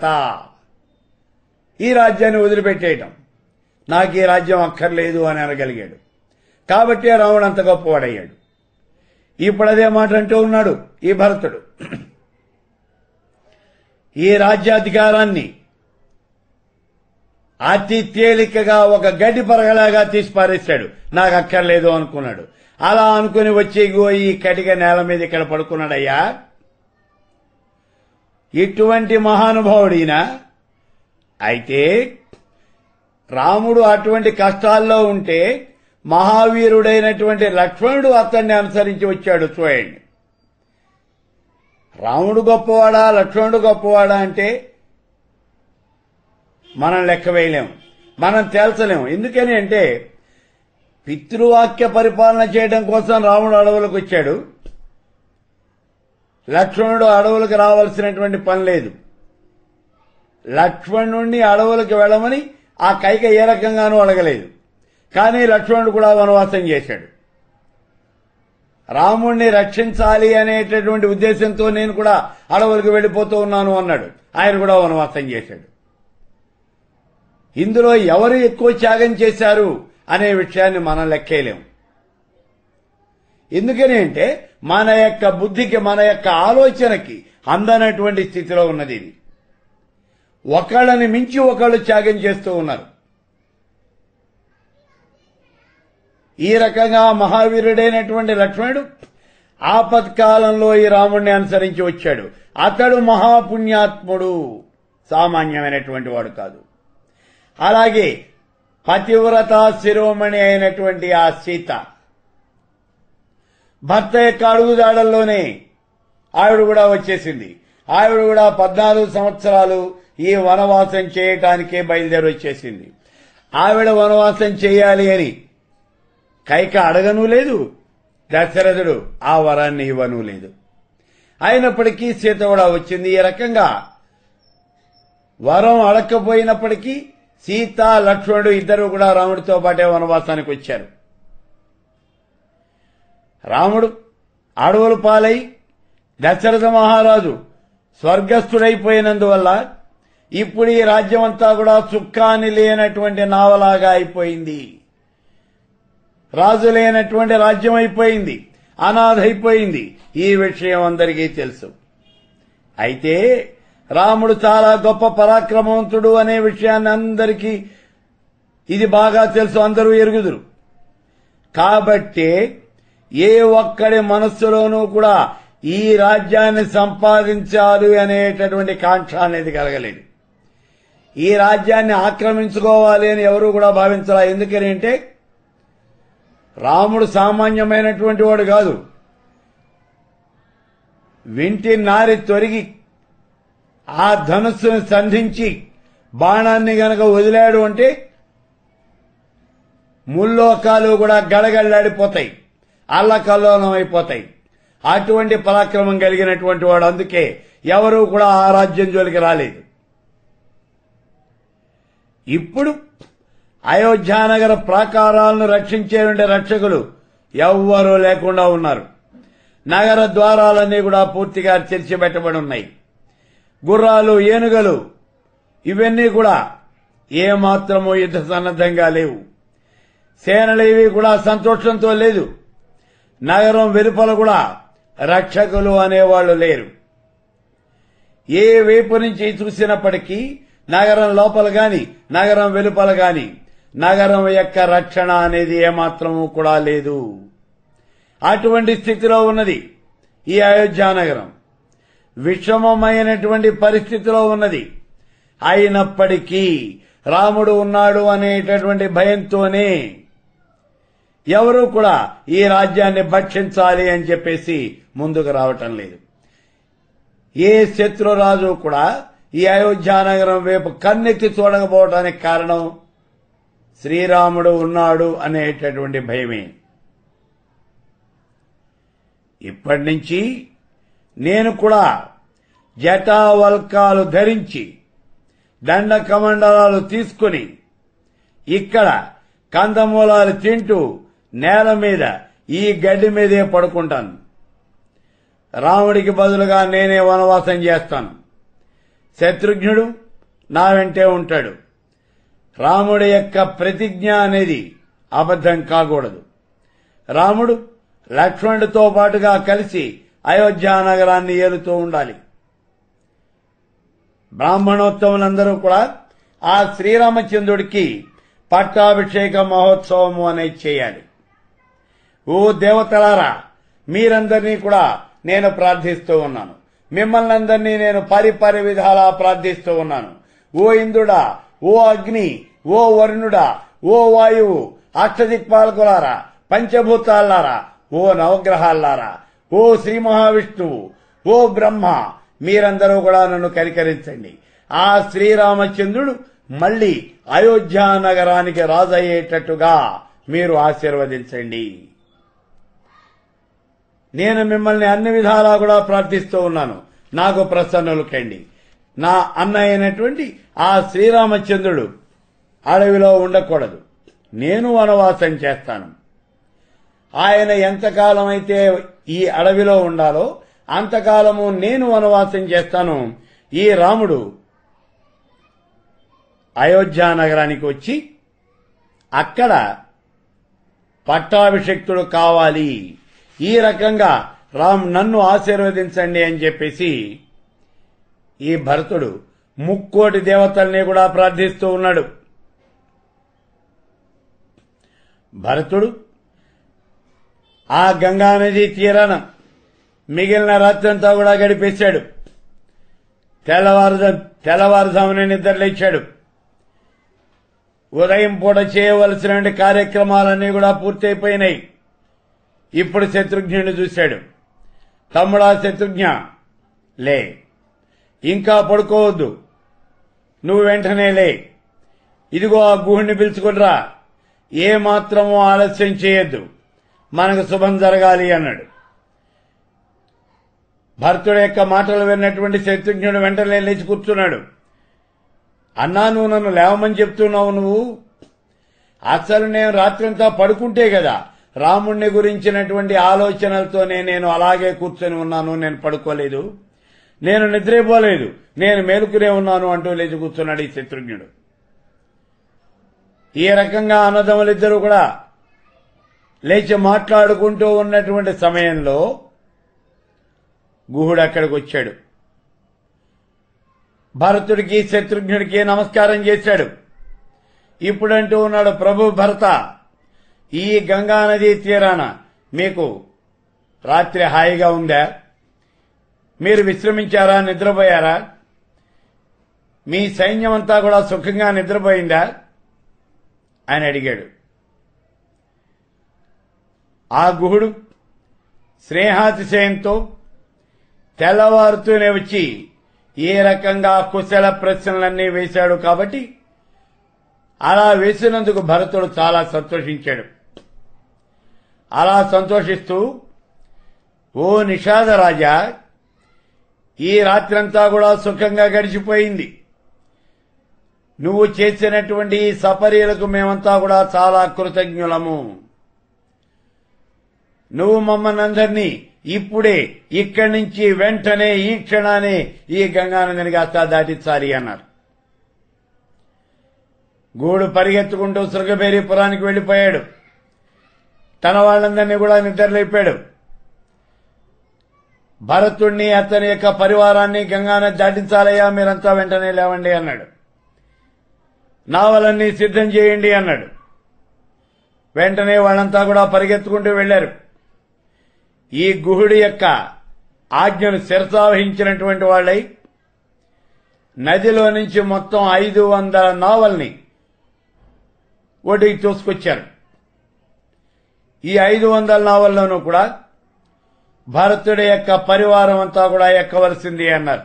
ఈ రాజ్యాన్ని వదిలిపెట్టేయటం నాకు ఈ రాజ్యం అక్కర్లేదు అని అనగలిగాడు కాబట్టే రాముడు అంత గొప్పవాడయ్యాడు ఇప్పుడు అదే మాట అంటూ ఉన్నాడు ఈ భరతుడు ఈ రాజ్యాధికారాన్ని అతి తేలికగా ఒక గడ్డి పరగలాగా తీసి పారేశాడు నాకు అక్కర్లేదు అనుకున్నాడు అలా అనుకుని వచ్చి ఇగో ఈ కటిక నేల మీద ఇక్కడ పడుకున్నాడయ్యా ఇటువంటి మహానుభావుడిన అయితే రాముడు అటువంటి కష్టాల్లో ఉంటే మహావీరుడైనటువంటి లక్ష్మణుడు అతన్ని అనుసరించి వచ్చాడు చూడండి రాముడు గొప్పవాడా లక్ష్మణుడు గొప్పవాడా అంటే మనం లెక్క వేయలేం మనం తేల్చలేం ఎందుకని అంటే పితృవాక్య పరిపాలన చేయడం కోసం రాముడు అడవులకు వచ్చాడు లక్ష్మణుడు అడవులకు రావాల్సినటువంటి పని లేదు లక్ష్మణుణ్ణి అడవులకు వెళ్ళమని ఆ కైక ఏ రకంగానూ అడగలేదు కానీ లక్ష్మణుడు కూడా వనవాసం చేశాడు రాముణ్ణి రక్షించాలి అనేటటువంటి ఉద్దేశంతో నేను కూడా అడవులకు వెళ్ళిపోతూ ఉన్నాను అన్నాడు ఆయన కూడా వనవాసం చేశాడు ఇందులో ఎవరు ఎక్కువ త్యాగం చేశారు అనే విషయాన్ని మనం లెక్కేయలేం ఎందుకని అంటే మన యొక్క బుద్ధికి మన యొక్క ఆలోచనకి అందనటువంటి స్థితిలో ఉన్నది ఇది ఒకళ్ళని మించి ఒకళ్ళు త్యాగం చేస్తూ ఉన్నారు ఈ రకంగా మహావీరుడైనటువంటి లక్ష్మణుడు ఆపత్కాలంలో ఈ రాముణ్ణి అనుసరించి వచ్చాడు అతడు మహాపుణ్యాత్ముడు సామాన్యమైనటువంటి వాడు కాదు అలాగే పతివ్రత శిరోమణి అయినటువంటి ఆ సీత భర్త యొక్క అడుగుదాడల్లోనే ఆవిడ కూడా వచ్చేసింది ఆవిడ కూడా పద్నాలుగు సంవత్సరాలు ఈ వనవాసం చేయటానికే బయలుదేరి వచ్చేసింది ఆవిడ వనవాసం చేయాలి అని కైక అడగను లేదు దశరథుడు ఆ వరాన్ని ఇవ్వను లేదు అయినప్పటికీ సీత కూడా వచ్చింది ఈ రకంగా వరం అడగకపోయినప్పటికీ సీత లక్ష్మణుడు ఇద్దరు కూడా రాముడితో పాటే వనవాసానికి వచ్చారు రాముడు అడవులు పాలై దశరథ మహారాజు స్వర్గస్థుడైపోయినందువల్ల ఇప్పుడు ఈ రాజ్యం అంతా కూడా చుక్కాని లేనటువంటి నావలాగా అయిపోయింది రాజు లేనటువంటి రాజ్యం అయిపోయింది అనాథ అయిపోయింది ఈ విషయం అందరికీ తెలుసు అయితే రాముడు చాలా గొప్ప పరాక్రమవంతుడు అనే విషయాన్ని అందరికీ ఇది బాగా తెలుసు అందరూ ఎరుగుదురు కాబట్టే ఏ ఒక్కడి మనస్సులోనూ కూడా ఈ రాజ్యాన్ని సంపాదించాలి అనేటటువంటి కాంక్ష అనేది కలగలేదు ఈ రాజ్యాన్ని ఆక్రమించుకోవాలి అని ఎవరు కూడా భావించాల ఎందుకని అంటే రాముడు సామాన్యమైనటువంటి వాడు కాదు వింటి నారి తొరిగి ఆ ధనుస్సును సంధించి బాణాన్ని గనక వదిలాడు అంటే ముల్లోకాలు కూడా గడగడలాడిపోతాయి అల్లకల్లోలం అయిపోతాయి అటువంటి పరాక్రమం కలిగినటువంటి వాడు అందుకే ఎవరూ కూడా ఆ రాజ్యం జోలికి రాలేదు ఇప్పుడు అయోధ్యానగర ప్రాకారాలను రక్షించే ఉండే రక్షకులు ఎవ్వరూ లేకుండా ఉన్నారు నగర ద్వారాలన్నీ కూడా పూర్తిగా తెరిచిపెట్టబడి ఉన్నాయి గుర్రాలు ఏనుగలు ఇవన్నీ కూడా ఏమాత్రమూ యుద్ధ సన్నద్ధంగా లేవు సేనలేవి కూడా సంతోషంతో లేదు నగరం వెలుపల కూడా రక్షకులు అనేవాళ్లు లేరు ఏ వైపు నుంచి చూసినప్పటికీ నగరం లోపల గాని నగరం వెలుపల గాని నగరం యొక్క రక్షణ అనేది ఏమాత్రము కూడా లేదు అటువంటి స్థితిలో ఉన్నది ఈ అయోధ్య నగరం విషమమైనటువంటి పరిస్థితిలో ఉన్నది అయినప్పటికీ రాముడు ఉన్నాడు అనేటటువంటి భయంతోనే ఎవరూ కూడా ఈ రాజ్యాన్ని భక్షించాలి అని చెప్పేసి ముందుకు రావటం లేదు ఏ శత్రురాజు కూడా ఈ అయోధ్యానగరం వైపు కన్నెత్తి చూడకపోవటానికి కారణం శ్రీరాముడు ఉన్నాడు అనేటటువంటి భయమే ఇప్పటి నుంచి నేను కూడా జటావల్కాలు ధరించి దండ కమండలాలు తీసుకుని ఇక్కడ కందమూలాలు తింటూ నేల మీద ఈ గడ్డి మీదే పడుకుంటాను రాముడికి బదులుగా నేనే వనవాసం చేస్తాను శత్రుఘ్నుడు నా వెంటే ఉంటాడు రాముడి యొక్క ప్రతిజ్ఞ అనేది అబద్ధం కాకూడదు రాముడు లక్ష్మణుడితో పాటుగా కలిసి అయోధ్య నగరాన్ని ఏలుతూ ఉండాలి బ్రాహ్మణోత్తములందరూ కూడా ఆ శ్రీరామచంద్రుడికి పట్టాభిషేక మహోత్సవము అనేది చేయాలి ఓ దేవతలారా మీరందరినీ కూడా నేను ప్రార్థిస్తూ ఉన్నాను మిమ్మల్ని అందరినీ నేను పరిపరి విధాలా ప్రార్థిస్తూ ఉన్నాను ఓ ఇంద్రుడా ఓ అగ్ని ఓ వరుణుడా ఓ వాయువు అష్టదిక్పాలకులారా పంచభూతాలారా ఓ నవగ్రహాలారా ఓ శ్రీ మహావిష్ణువు ఓ బ్రహ్మ మీరందరూ కూడా నన్ను కరికరించండి ఆ శ్రీరామచంద్రుడు మళ్ళీ అయోధ్య నగరానికి రాజయ్యేటట్టుగా మీరు ఆశీర్వదించండి నేను మిమ్మల్ని అన్ని విధాలా కూడా ప్రార్థిస్తూ ఉన్నాను నాకు ప్రసన్నులు కండి నా అన్న అయినటువంటి ఆ శ్రీరామచంద్రుడు అడవిలో ఉండకూడదు నేను వనవాసం చేస్తాను ఆయన ఎంతకాలం అయితే ఈ అడవిలో ఉండాలో అంతకాలము నేను వనవాసం చేస్తాను ఈ రాముడు అయోధ్య నగరానికి వచ్చి అక్కడ పట్టాభిషక్తుడు కావాలి ఈ రకంగా రామ్ నన్ను ఆశీర్వదించండి అని చెప్పేసి ఈ భరతుడు ముక్కోటి దేవతల్ని కూడా ప్రార్థిస్తూ ఉన్నాడు భరతుడు ఆ గంగానది తీరాన మిగిలిన రాత్రంతా కూడా గడిపేశాడు తెల్లవారుజా తెల్లవారుజామున నిద్రలేచాడు ఉదయం పూట చేయవలసిన కార్యక్రమాలన్నీ కూడా పూర్తయిపోయినాయి ఇప్పుడు శత్రుఘ్నుని చూశాడు తమ్ముడా శత్రుఘ్న లే ఇంకా పడుకోవద్దు నువ్వు వెంటనే లే ఇదిగో ఆ గుహుణ్ణి పిలుచుకునిరా ఏ మాత్రమూ ఆలస్యం చేయొద్దు మనకు శుభం జరగాలి అన్నాడు భర్తుడి యొక్క మాటలు విన్నటువంటి శత్రుఘ్నుడు వెంటనే లేచి కూర్చున్నాడు అన్నా నువ్వు నన్ను లేవమని చెప్తున్నావు నువ్వు అసలు నేను రాత్రంతా పడుకుంటే కదా రాముణ్ణి గురించినటువంటి ఆలోచనలతోనే నేను అలాగే కూర్చొని ఉన్నాను నేను పడుకోలేదు నేను నిద్రపోలేదు నేను మేలుకునే ఉన్నాను అంటూ లేచి కూర్చున్నాడు ఈ శత్రుఘ్నుడు ఈ రకంగా అన్నదమ్ములిద్దరూ కూడా లేచి మాట్లాడుకుంటూ ఉన్నటువంటి సమయంలో గుహుడు అక్కడికి వచ్చాడు భరతుడికి శత్రుఘ్నుడికి నమస్కారం చేశాడు ఇప్పుడంటూ ఉన్నాడు ప్రభు భరత ఈ గంగా నదీ తీరాన మీకు రాత్రి హాయిగా ఉందా మీరు విశ్రమించారా నిద్రపోయారా మీ సైన్యం అంతా కూడా సుఖంగా నిద్రపోయిందా అని అడిగాడు ఆ గుహుడు స్నేహాతిశయంతో తెల్లవారుతూనే వచ్చి ఏ రకంగా కుశల ప్రశ్నలన్నీ వేశాడు కాబట్టి అలా వేసినందుకు భరతుడు చాలా సంతోషించాడు అలా సంతోషిస్తూ ఓ నిషాద రాజా ఈ రాత్రంతా కూడా సుఖంగా గడిచిపోయింది నువ్వు చేసినటువంటి ఈ సపర్యలకు మేమంతా కూడా చాలా కృతజ్ఞులము నువ్వు మమ్మల్ని అందరినీ ఇప్పుడే ఇక్కడి నుంచి వెంటనే ఈ క్షణానే ఈ గంగానందని కాస్త దాటించాలి అన్నారు గూడు పరిగెత్తుకుంటూ సురగబేరీపురానికి వెళ్లిపోయాడు తన వాళ్ళందరినీ కూడా నిద్రలేపాడు భరతుణ్ణి అతని యొక్క పరివారాన్ని గంగానది దాటించాలయ్యా మీరంతా వెంటనే లేవండి అన్నాడు నావలన్నీ సిద్ధం చేయండి అన్నాడు వెంటనే వాళ్ళంతా కూడా పరిగెత్తుకుంటూ వెళ్లారు ఈ గుహుడి యొక్క ఆజ్ఞను శిరసావహించినటువంటి వాళ్ళై నదిలో నుంచి మొత్తం ఐదు వందల నావల్ని ఒడికి తోసుకొచ్చారు ఈ ఐదు వందల నావల్లోనూ కూడా భరతుడి యొక్క పరివారం అంతా కూడా ఎక్కవలసింది అన్నారు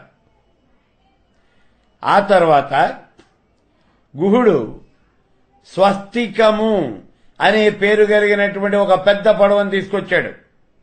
ఆ తర్వాత గుహుడు స్వస్తికము అనే పేరు కలిగినటువంటి ఒక పెద్ద పడవను తీసుకొచ్చాడు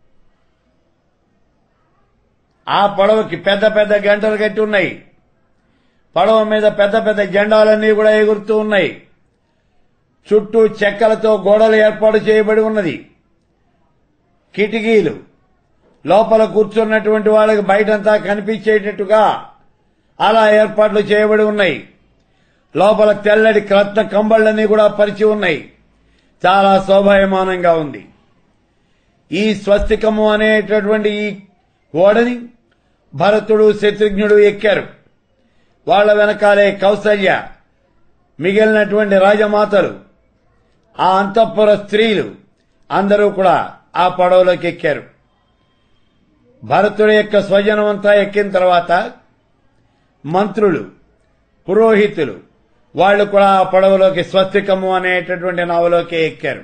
ఆ పడవకి పెద్ద పెద్ద గంటలు కట్టి ఉన్నాయి పడవ మీద పెద్ద పెద్ద జెండాలన్నీ కూడా ఎగురుతూ ఉన్నాయి చుట్టూ చెక్కలతో గోడలు ఏర్పాటు చేయబడి ఉన్నది కిటికీలు లోపల కూర్చున్నటువంటి వాళ్ళకి బయటంతా కనిపించేటట్టుగా అలా ఏర్పాట్లు చేయబడి ఉన్నాయి లోపల తెల్లటి క్రత్న కంబళ్ళన్నీ కూడా పరిచి ఉన్నాయి చాలా శోభాయమానంగా ఉంది ఈ స్వస్తికము అనేటటువంటి ఈ ఓడని భరతుడు శత్రుఘ్నుడు ఎక్కారు వాళ్ల వెనకాలే కౌసల్య మిగిలినటువంటి రాజమాతలు ఆ అంతఃపుర స్త్రీలు అందరూ కూడా ఆ పడవలోకి ఎక్కారు భరతుడి యొక్క స్వజనం అంతా ఎక్కిన తర్వాత మంత్రులు పురోహితులు వాళ్ళు కూడా ఆ పడవలోకి స్వస్తికము అనేటటువంటి నవలోకి ఎక్కారు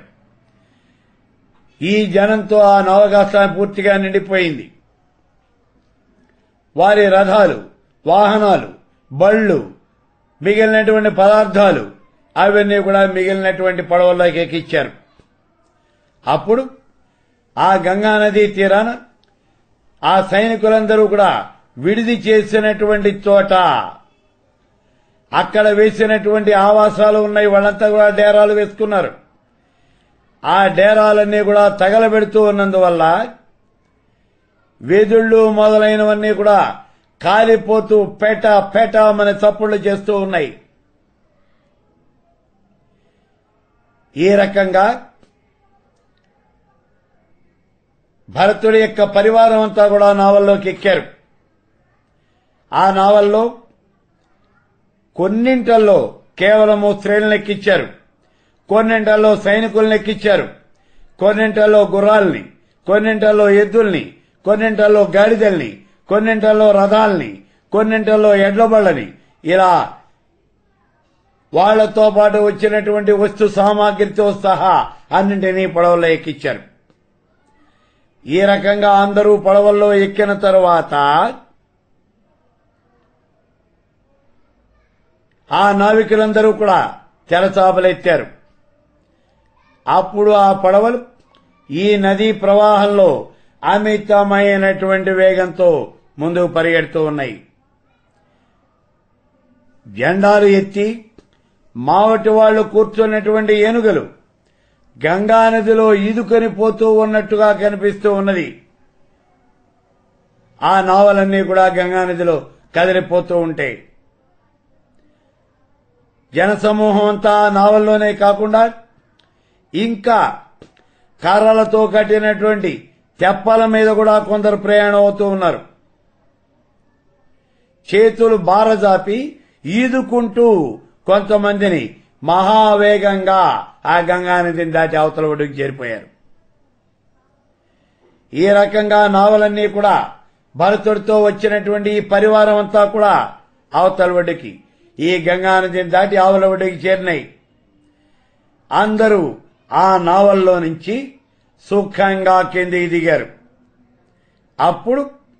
ఈ జనంతో ఆ నవకాస్త పూర్తిగా నిండిపోయింది వారి రథాలు వాహనాలు బళ్ళు మిగిలినటువంటి పదార్థాలు అవన్నీ కూడా మిగిలినటువంటి పడవల్లోకి ఎక్కిచ్చారు అప్పుడు ఆ గంగానదీ తీరాన ఆ సైనికులందరూ కూడా విడిది చేసినటువంటి చోట అక్కడ వేసినటువంటి ఆవాసాలు ఉన్నాయి వాళ్ళంతా కూడా డేరాలు వేసుకున్నారు ఆ డేరాలన్నీ కూడా తగలబెడుతూ ఉన్నందువల్ల వెదుళ్ళు మొదలైనవన్నీ కూడా కాలిపోతూ పేట పేట మన చప్పుళ్లు చేస్తూ ఉన్నాయి ఈ రకంగా భరతుడి యొక్క పరివారం అంతా కూడా నావల్లోకి ఎక్కారు ఆ నావల్లో కొన్నింటల్లో కేవలము స్త్రీలను ఎక్కించారు కొన్నింటల్లో సైనికులను ఎక్కించారు కొన్నింటల్లో గుర్రాల్ని కొన్నింటల్లో ఎద్దుల్ని కొన్నింటల్లో గాడిదల్ని కొన్నింటల్లో రథాల్ని కొన్నింటల్లో ఎడ్లబళ్ళని ఇలా వాళ్లతో పాటు వచ్చినటువంటి వస్తు సామాగ్రితో సహా అన్నింటినీ పడవల్లో ఎక్కించారు ఈ రకంగా అందరూ పడవల్లో ఎక్కిన తరువాత ఆ నావికులందరూ కూడా తెరచాపలెత్తారు అప్పుడు ఆ పడవలు ఈ నదీ ప్రవాహంలో అమితమైనటువంటి వేగంతో ముందుకు పరిగెడుతూ ఉన్నాయి జెండాలు ఎత్తి మావటి వాళ్లు కూర్చున్నటువంటి ఏనుగలు గంగా నదిలో ఈదుకొని పోతూ ఉన్నట్టుగా కనిపిస్తూ ఉన్నది ఆ నావలన్నీ కూడా గంగా నదిలో కదిలిపోతూ ఉంటాయి జనసమూహం అంతా ఆ నావల్లోనే కాకుండా ఇంకా కర్రలతో కట్టినటువంటి తెప్పల మీద కూడా కొందరు ప్రయాణం అవుతూ ఉన్నారు చేతులు బారజాపి ఈదుకుంటూ కొంతమందిని మహావేగంగా ఆ గంగా నదిని దాటి అవతల ఒడ్డుకు చేరిపోయారు ఈ రకంగా నావలన్నీ కూడా భరతుడితో వచ్చినటువంటి ఈ పరివారం అంతా కూడా అవతల ఒడ్డుకి ఈ గంగా నదిని దాటి ఆవుల ఒడ్డుకి చేరినాయి అందరూ ఆ నావల్లో నుంచి సుఖంగా కిందికి దిగారు అప్పుడు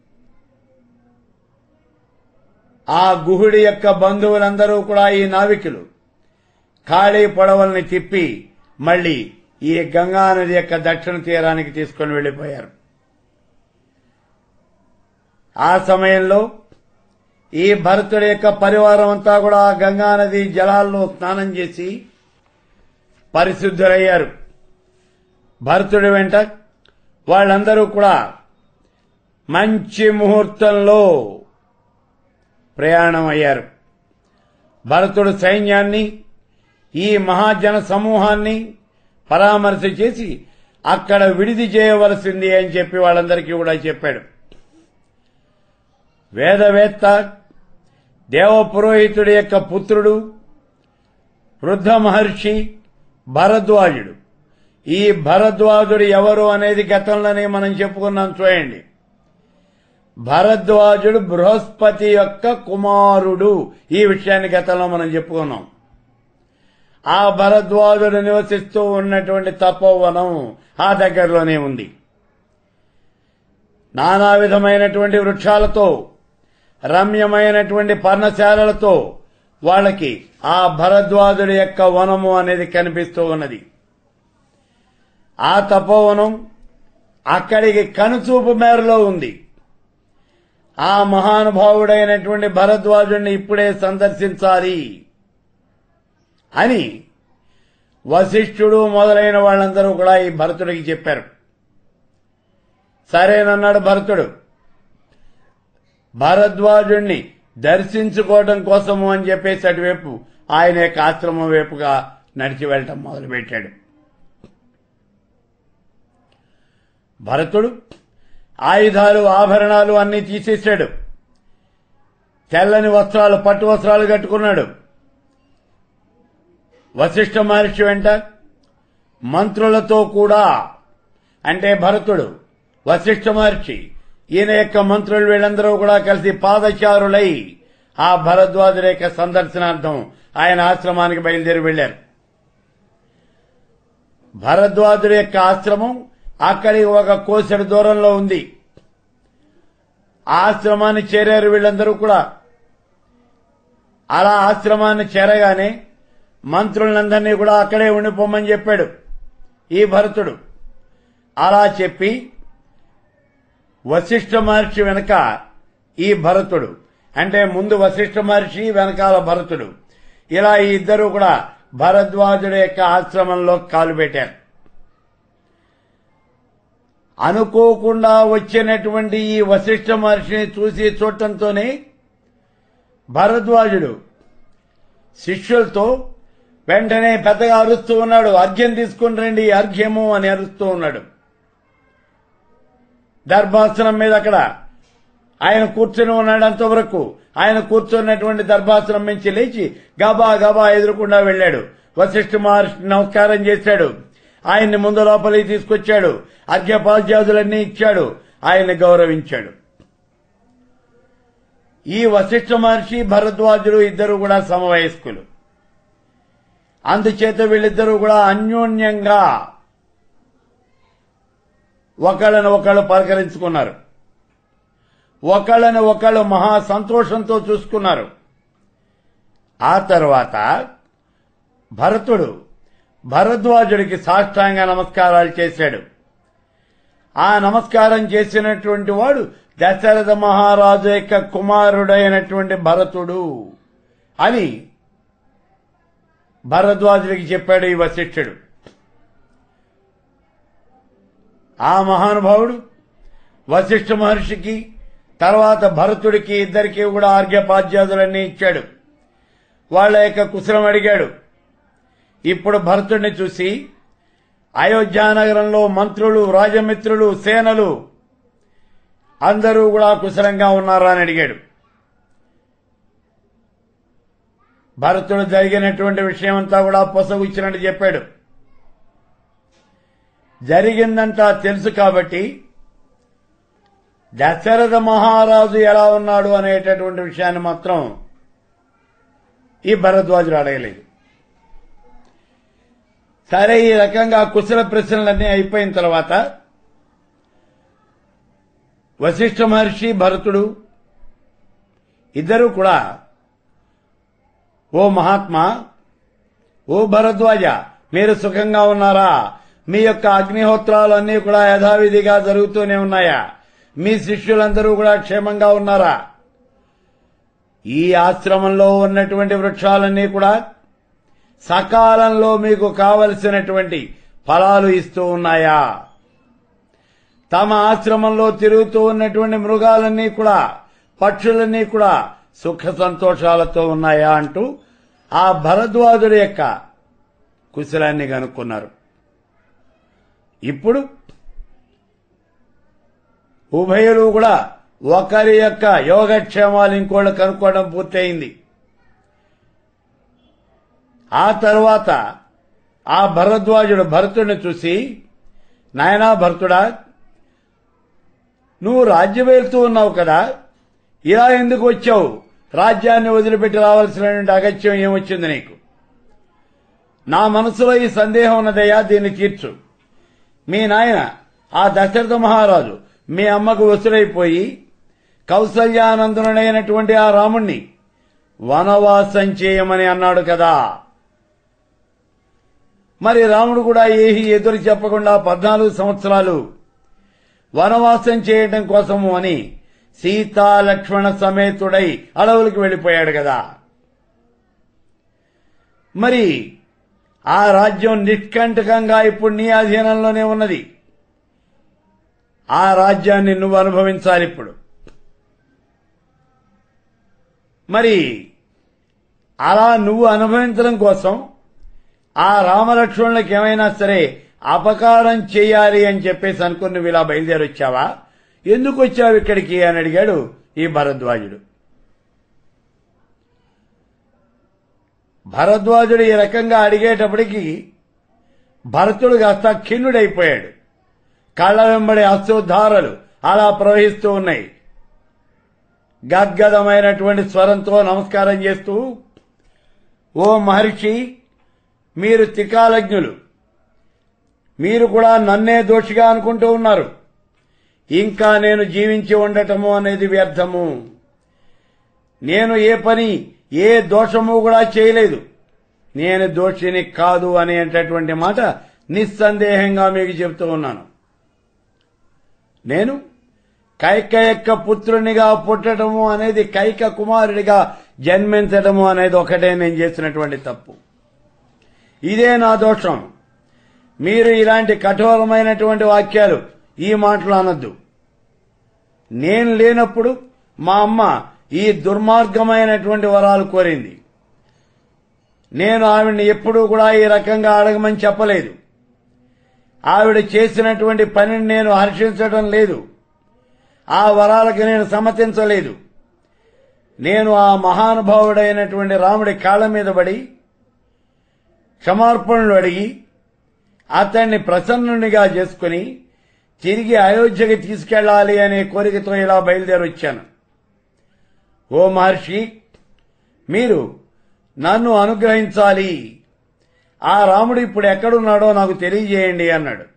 ఆ గుహుడి యొక్క బంధువులందరూ కూడా ఈ నావికులు ఖాళీ పడవల్ని తిప్పి మళ్లీ ఈ గంగా నది యొక్క దక్షిణ తీరానికి తీసుకుని వెళ్లిపోయారు ఆ సమయంలో ఈ భరతుడి యొక్క పరివారం అంతా కూడా ఆ గంగా నది జలాల్లో స్నానం చేసి పరిశుద్ధులయ్యారు భరతుడి వెంట వాళ్ళందరూ కూడా మంచి ముహూర్తంలో ప్రయాణం అయ్యారు భరతుడు సైన్యాన్ని ఈ మహాజన సమూహాన్ని పరామర్శ చేసి అక్కడ విడిది చేయవలసింది అని చెప్పి వాళ్ళందరికీ కూడా చెప్పాడు వేదవేత్త దేవపురోహితుడి యొక్క పుత్రుడు వృద్ధ మహర్షి భరద్వాజుడు ఈ భరద్వాజుడు ఎవరు అనేది గతంలోనే మనం చెప్పుకున్నాం చూడండి భరద్వాజుడు బృహస్పతి యొక్క కుమారుడు ఈ విషయాన్ని గతంలో మనం చెప్పుకున్నాం ఆ భరద్వాజుడు నివసిస్తూ ఉన్నటువంటి తపోవనం ఆ దగ్గరలోనే ఉంది నానా విధమైనటువంటి వృక్షాలతో రమ్యమైనటువంటి పర్ణశాలలతో వాళ్ళకి ఆ భరద్వాజుడి యొక్క వనము అనేది కనిపిస్తూ ఉన్నది ఆ తపోవనం అక్కడికి కనుచూపు మేరలో ఉంది ఆ మహానుభావుడైనటువంటి భరద్వాజుడిని ఇప్పుడే సందర్శించాలి అని వశిష్ఠుడు మొదలైన వాళ్ళందరూ కూడా ఈ భరతుడికి చెప్పారు సరేనన్నాడు భరతుడు భరద్వాజుణ్ణి దర్శించుకోవడం కోసము అని చెప్పేసి అటువైపు ఆయన యొక్క ఆశ్రమం వైపుగా నడిచి వెళ్ళటం మొదలుపెట్టాడు భరతుడు ఆయుధాలు ఆభరణాలు అన్ని తీసేశాడు తెల్లని వస్త్రాలు పట్టు వస్త్రాలు కట్టుకున్నాడు వశిష్ఠ మహర్షి వెంట మంత్రులతో కూడా అంటే భరతుడు వశిష్ఠ మహర్షి ఈయన యొక్క మంత్రులు వీళ్ళందరూ కూడా కలిసి పాదచారులై ఆ భరద్వాజుల యొక్క సందర్శనార్థం ఆయన ఆశ్రమానికి బయలుదేరి వెళ్లారు భరద్వాజుడి యొక్క ఆశ్రమం అక్కడికి ఒక కోసెడు దూరంలో ఉంది ఆ ఆశ్రమాన్ని చేరారు వీళ్ళందరూ కూడా అలా ఆశ్రమాన్ని చేరగానే మంత్రులందరినీ కూడా అక్కడే ఉండిపోమని చెప్పాడు ఈ భరతుడు అలా చెప్పి వశిష్ఠ మహర్షి వెనక ఈ భరతుడు అంటే ముందు వశిష్ఠ మహర్షి వెనకాల భరతుడు ఇలా ఈ ఇద్దరు కూడా భరద్వాజుడి యొక్క ఆశ్రమంలో కాలు పెట్టారు అనుకోకుండా వచ్చినటువంటి ఈ వశిష్ఠ మహర్షిని చూసి చూడటంతోనే భరద్వాజుడు శిష్యులతో వెంటనే పెద్దగా అరుస్తూ ఉన్నాడు అర్ఘ్యం తీసుకుని రండి అర్ఘ్యము అని అరుస్తూ ఉన్నాడు దర్భాసనం మీద అక్కడ ఆయన కూర్చొని ఉన్నాడు అంతవరకు ఆయన కూర్చున్నటువంటి దర్భాసనం నుంచి లేచి గబా గబా ఎదురుకుండా వెళ్ళాడు వశిష్ఠ మహర్షి నమస్కారం చేశాడు ఆయన్ని ముందు లోపలికి తీసుకొచ్చాడు అర్ఘ్యపాద్యాదులన్నీ ఇచ్చాడు ఆయన్ని గౌరవించాడు ఈ వశిష్ఠ మహర్షి భరద్వాజుడు ఇద్దరు కూడా సమవయస్కులు అందుచేత వీళ్ళిద్దరూ కూడా అన్యోన్యంగా ఒకళ్ళని ఒకళ్ళు పలకరించుకున్నారు ఒకళ్ళని ఒకళ్ళు మహా సంతోషంతో చూసుకున్నారు ఆ తర్వాత భరతుడు భరద్వాజుడికి సాష్టాంగ నమస్కారాలు చేశాడు ఆ నమస్కారం చేసినటువంటి వాడు దశరథ మహారాజు యొక్క కుమారుడైనటువంటి భరతుడు అని భరద్వాజుడికి చెప్పాడు ఈ వశిష్ఠుడు ఆ మహానుభావుడు వశిష్ఠ మహర్షికి తర్వాత భరతుడికి ఇద్దరికి కూడా ఆర్ఘ్యపాద్యాదులన్నీ ఇచ్చాడు వాళ్ళ యొక్క కుశలం అడిగాడు ఇప్పుడు భరతుడిని చూసి అయోధ్యానగరంలో మంత్రులు రాజమిత్రులు సేనలు అందరూ కూడా కుశలంగా ఉన్నారా అని అడిగాడు భరతుడు జరిగినటువంటి విషయం అంతా కూడా పొసగుచ్చినట్టు చెప్పాడు జరిగిందంతా తెలుసు కాబట్టి దశరథ మహారాజు ఎలా ఉన్నాడు అనేటటువంటి విషయాన్ని మాత్రం ఈ భరద్వాజుడు అడగలేదు సరే ఈ రకంగా కుశల ప్రశ్నలన్నీ అయిపోయిన తర్వాత వశిష్ఠ మహర్షి భరతుడు ఇద్దరు కూడా ఓ మహాత్మా ఓ భరద్వాజ మీరు సుఖంగా ఉన్నారా మీ యొక్క అగ్నిహోత్రాలన్నీ కూడా యథావిధిగా జరుగుతూనే ఉన్నాయా మీ శిష్యులందరూ కూడా క్షేమంగా ఉన్నారా ఈ ఆశ్రమంలో ఉన్నటువంటి వృక్షాలన్నీ కూడా సకాలంలో మీకు కావలసినటువంటి ఫలాలు ఇస్తూ ఉన్నాయా తమ ఆశ్రమంలో తిరుగుతూ ఉన్నటువంటి మృగాలన్నీ కూడా పక్షులన్నీ కూడా సుఖ సంతోషాలతో ఉన్నాయా అంటూ ఆ భరద్వాజుడి యొక్క కుశలాన్ని కనుక్కున్నారు ఇప్పుడు ఉభయులు కూడా ఒకరి యొక్క యోగక్షేమాలు ఇంకోళ్ళు కనుక్కోవడం పూర్తయింది ఆ తర్వాత ఆ భరద్వాజుడు భరతుడిని చూసి నాయనా భరతుడా నువ్వు రాజ్యం వెళ్తూ ఉన్నావు కదా ఇలా ఎందుకు వచ్చావు రాజ్యాన్ని వదిలిపెట్టి రావాల్సినటువంటి అగత్యం ఏమొచ్చింది నీకు నా మనసులో ఈ సందేహం ఉన్నదయ్యా దీన్ని తీర్చు మీ నాయన ఆ దశరథ మహారాజు మీ అమ్మకు వసుడైపోయి కౌసల్యానందునైనటువంటి ఆ రాముణ్ణి వనవాసం చేయమని అన్నాడు కదా మరి రాముడు కూడా ఏహి ఎదురు చెప్పకుండా పద్నాలుగు సంవత్సరాలు వనవాసం చేయడం కోసము అని సీతా లక్ష్మణ సమేతుడై అడవులకు వెళ్లిపోయాడు కదా మరి ఆ రాజ్యం నిష్కంటకంగా ఇప్పుడు నీ అధీనంలోనే ఉన్నది ఆ రాజ్యాన్ని నువ్వు అనుభవించాలి ఇప్పుడు మరి అలా నువ్వు అనుభవించడం కోసం ఆ రామలక్ష్మణులకు ఏమైనా సరే అపకారం చేయాలి అని చెప్పేసి అనుకుని నువ్వు ఇలా బయలుదేరి వచ్చావా ఎందుకు వచ్చావు ఇక్కడికి అని అడిగాడు ఈ భరద్వాజుడు భరద్వాజుడు ఈ రకంగా అడిగేటప్పటికి భరతుడు కాస్త ఖిన్నుడైపోయాడు కళ్ళ వెంబడి అశ్రుధారలు అలా ప్రవహిస్తూ ఉన్నాయి గద్గదమైనటువంటి స్వరంతో నమస్కారం చేస్తూ ఓ మహర్షి మీరు త్రికాలజ్ఞులు మీరు కూడా నన్నే దోషిగా అనుకుంటూ ఉన్నారు ఇంకా నేను జీవించి ఉండటము అనేది వ్యర్థము నేను ఏ పని ఏ దోషము కూడా చేయలేదు నేను దోషిని కాదు అనేటటువంటి మాట నిస్సందేహంగా మీకు చెబుతూ ఉన్నాను నేను కైక యొక్క పుత్రునిగా పుట్టడము అనేది కైక కుమారుడిగా జన్మించడము అనేది ఒకటే నేను చేసినటువంటి తప్పు ఇదే నా దోషం మీరు ఇలాంటి కఠోరమైనటువంటి వాక్యాలు ఈ మాటలు అనొద్దు నేను లేనప్పుడు మా అమ్మ ఈ దుర్మార్గమైనటువంటి వరాలు కోరింది నేను ఆవిడ్ని ఎప్పుడూ కూడా ఈ రకంగా అడగమని చెప్పలేదు ఆవిడ చేసినటువంటి పనిని నేను హర్షించడం లేదు ఆ వరాలకు నేను సమ్మతించలేదు నేను ఆ మహానుభావుడైనటువంటి రాముడి కాళ్ళ మీద పడి క్షమార్పణలు అడిగి అతన్ని ప్రసన్నునిగా చేసుకుని తిరిగి అయోధ్యకి తీసుకెళ్లాలి అనే కోరికతో ఇలా బయలుదేరి వచ్చాను ఓ మహర్షి మీరు నన్ను అనుగ్రహించాలి ఆ రాముడు ఇప్పుడు ఎక్కడున్నాడో నాకు తెలియజేయండి అన్నాడు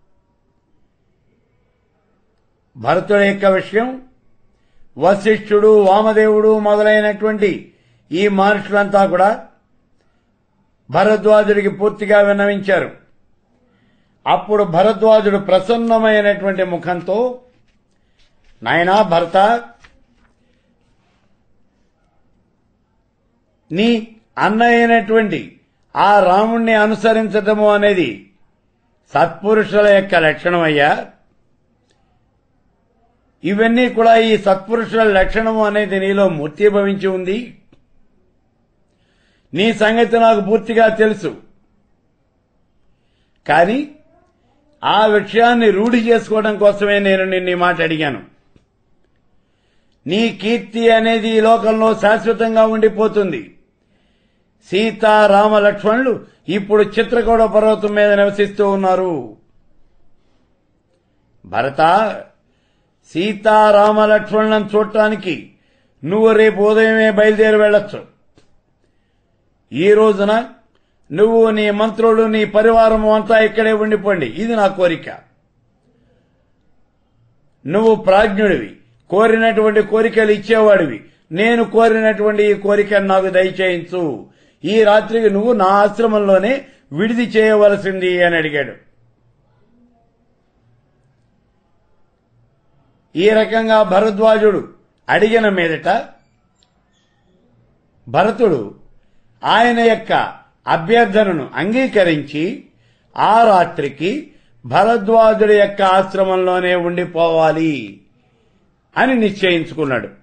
భరతుడి యొక్క విషయం వశిష్ఠుడు వామదేవుడు మొదలైనటువంటి ఈ మహర్షులంతా కూడా భరద్వాజుడికి పూర్తిగా విన్నవించారు అప్పుడు భరద్వాజుడు ప్రసన్నమైనటువంటి ముఖంతో నాయనా భరత నీ అన్న అయినటువంటి ఆ రాముణ్ణి అనుసరించటము అనేది సత్పురుషుల యొక్క లక్షణమయ్యా ఇవన్నీ కూడా ఈ సత్పురుషుల లక్షణము అనేది నీలో మూర్తిభవించి ఉంది నీ సంగతి నాకు పూర్తిగా తెలుసు కానీ ఆ విషయాన్ని రూఢి చేసుకోవడం కోసమే నేను నిన్ను ఈ మాట అడిగాను నీ కీర్తి అనేది ఈ లోకంలో శాశ్వతంగా ఉండిపోతుంది సీత రామ లక్ష్మణులు ఇప్పుడు చిత్రకూడ పర్వతం మీద నివసిస్తూ ఉన్నారు భరత సీతారామ లక్ష్మణులను చూడటానికి నువ్వు రేపు ఉదయమే బయలుదేరి వెళ్ళొచ్చు ఈ రోజున నువ్వు నీ మంత్రులు నీ పరివారం అంతా ఇక్కడే ఉండిపోండి ఇది నా కోరిక నువ్వు ప్రాజ్ఞుడివి కోరినటువంటి కోరికలు ఇచ్చేవాడివి నేను కోరినటువంటి ఈ కోరికను నాకు దయచేయించు ఈ రాత్రికి నువ్వు నా ఆశ్రమంలోనే విడిది చేయవలసింది అని అడిగాడు ఈ రకంగా భరద్వాజుడు అడిగిన మీదట భరతుడు ఆయన యొక్క అభ్యర్థనను అంగీకరించి ఆ రాత్రికి భరద్వాజుడి యొక్క ఆశ్రమంలోనే ఉండిపోవాలి అని నిశ్చయించుకున్నాడు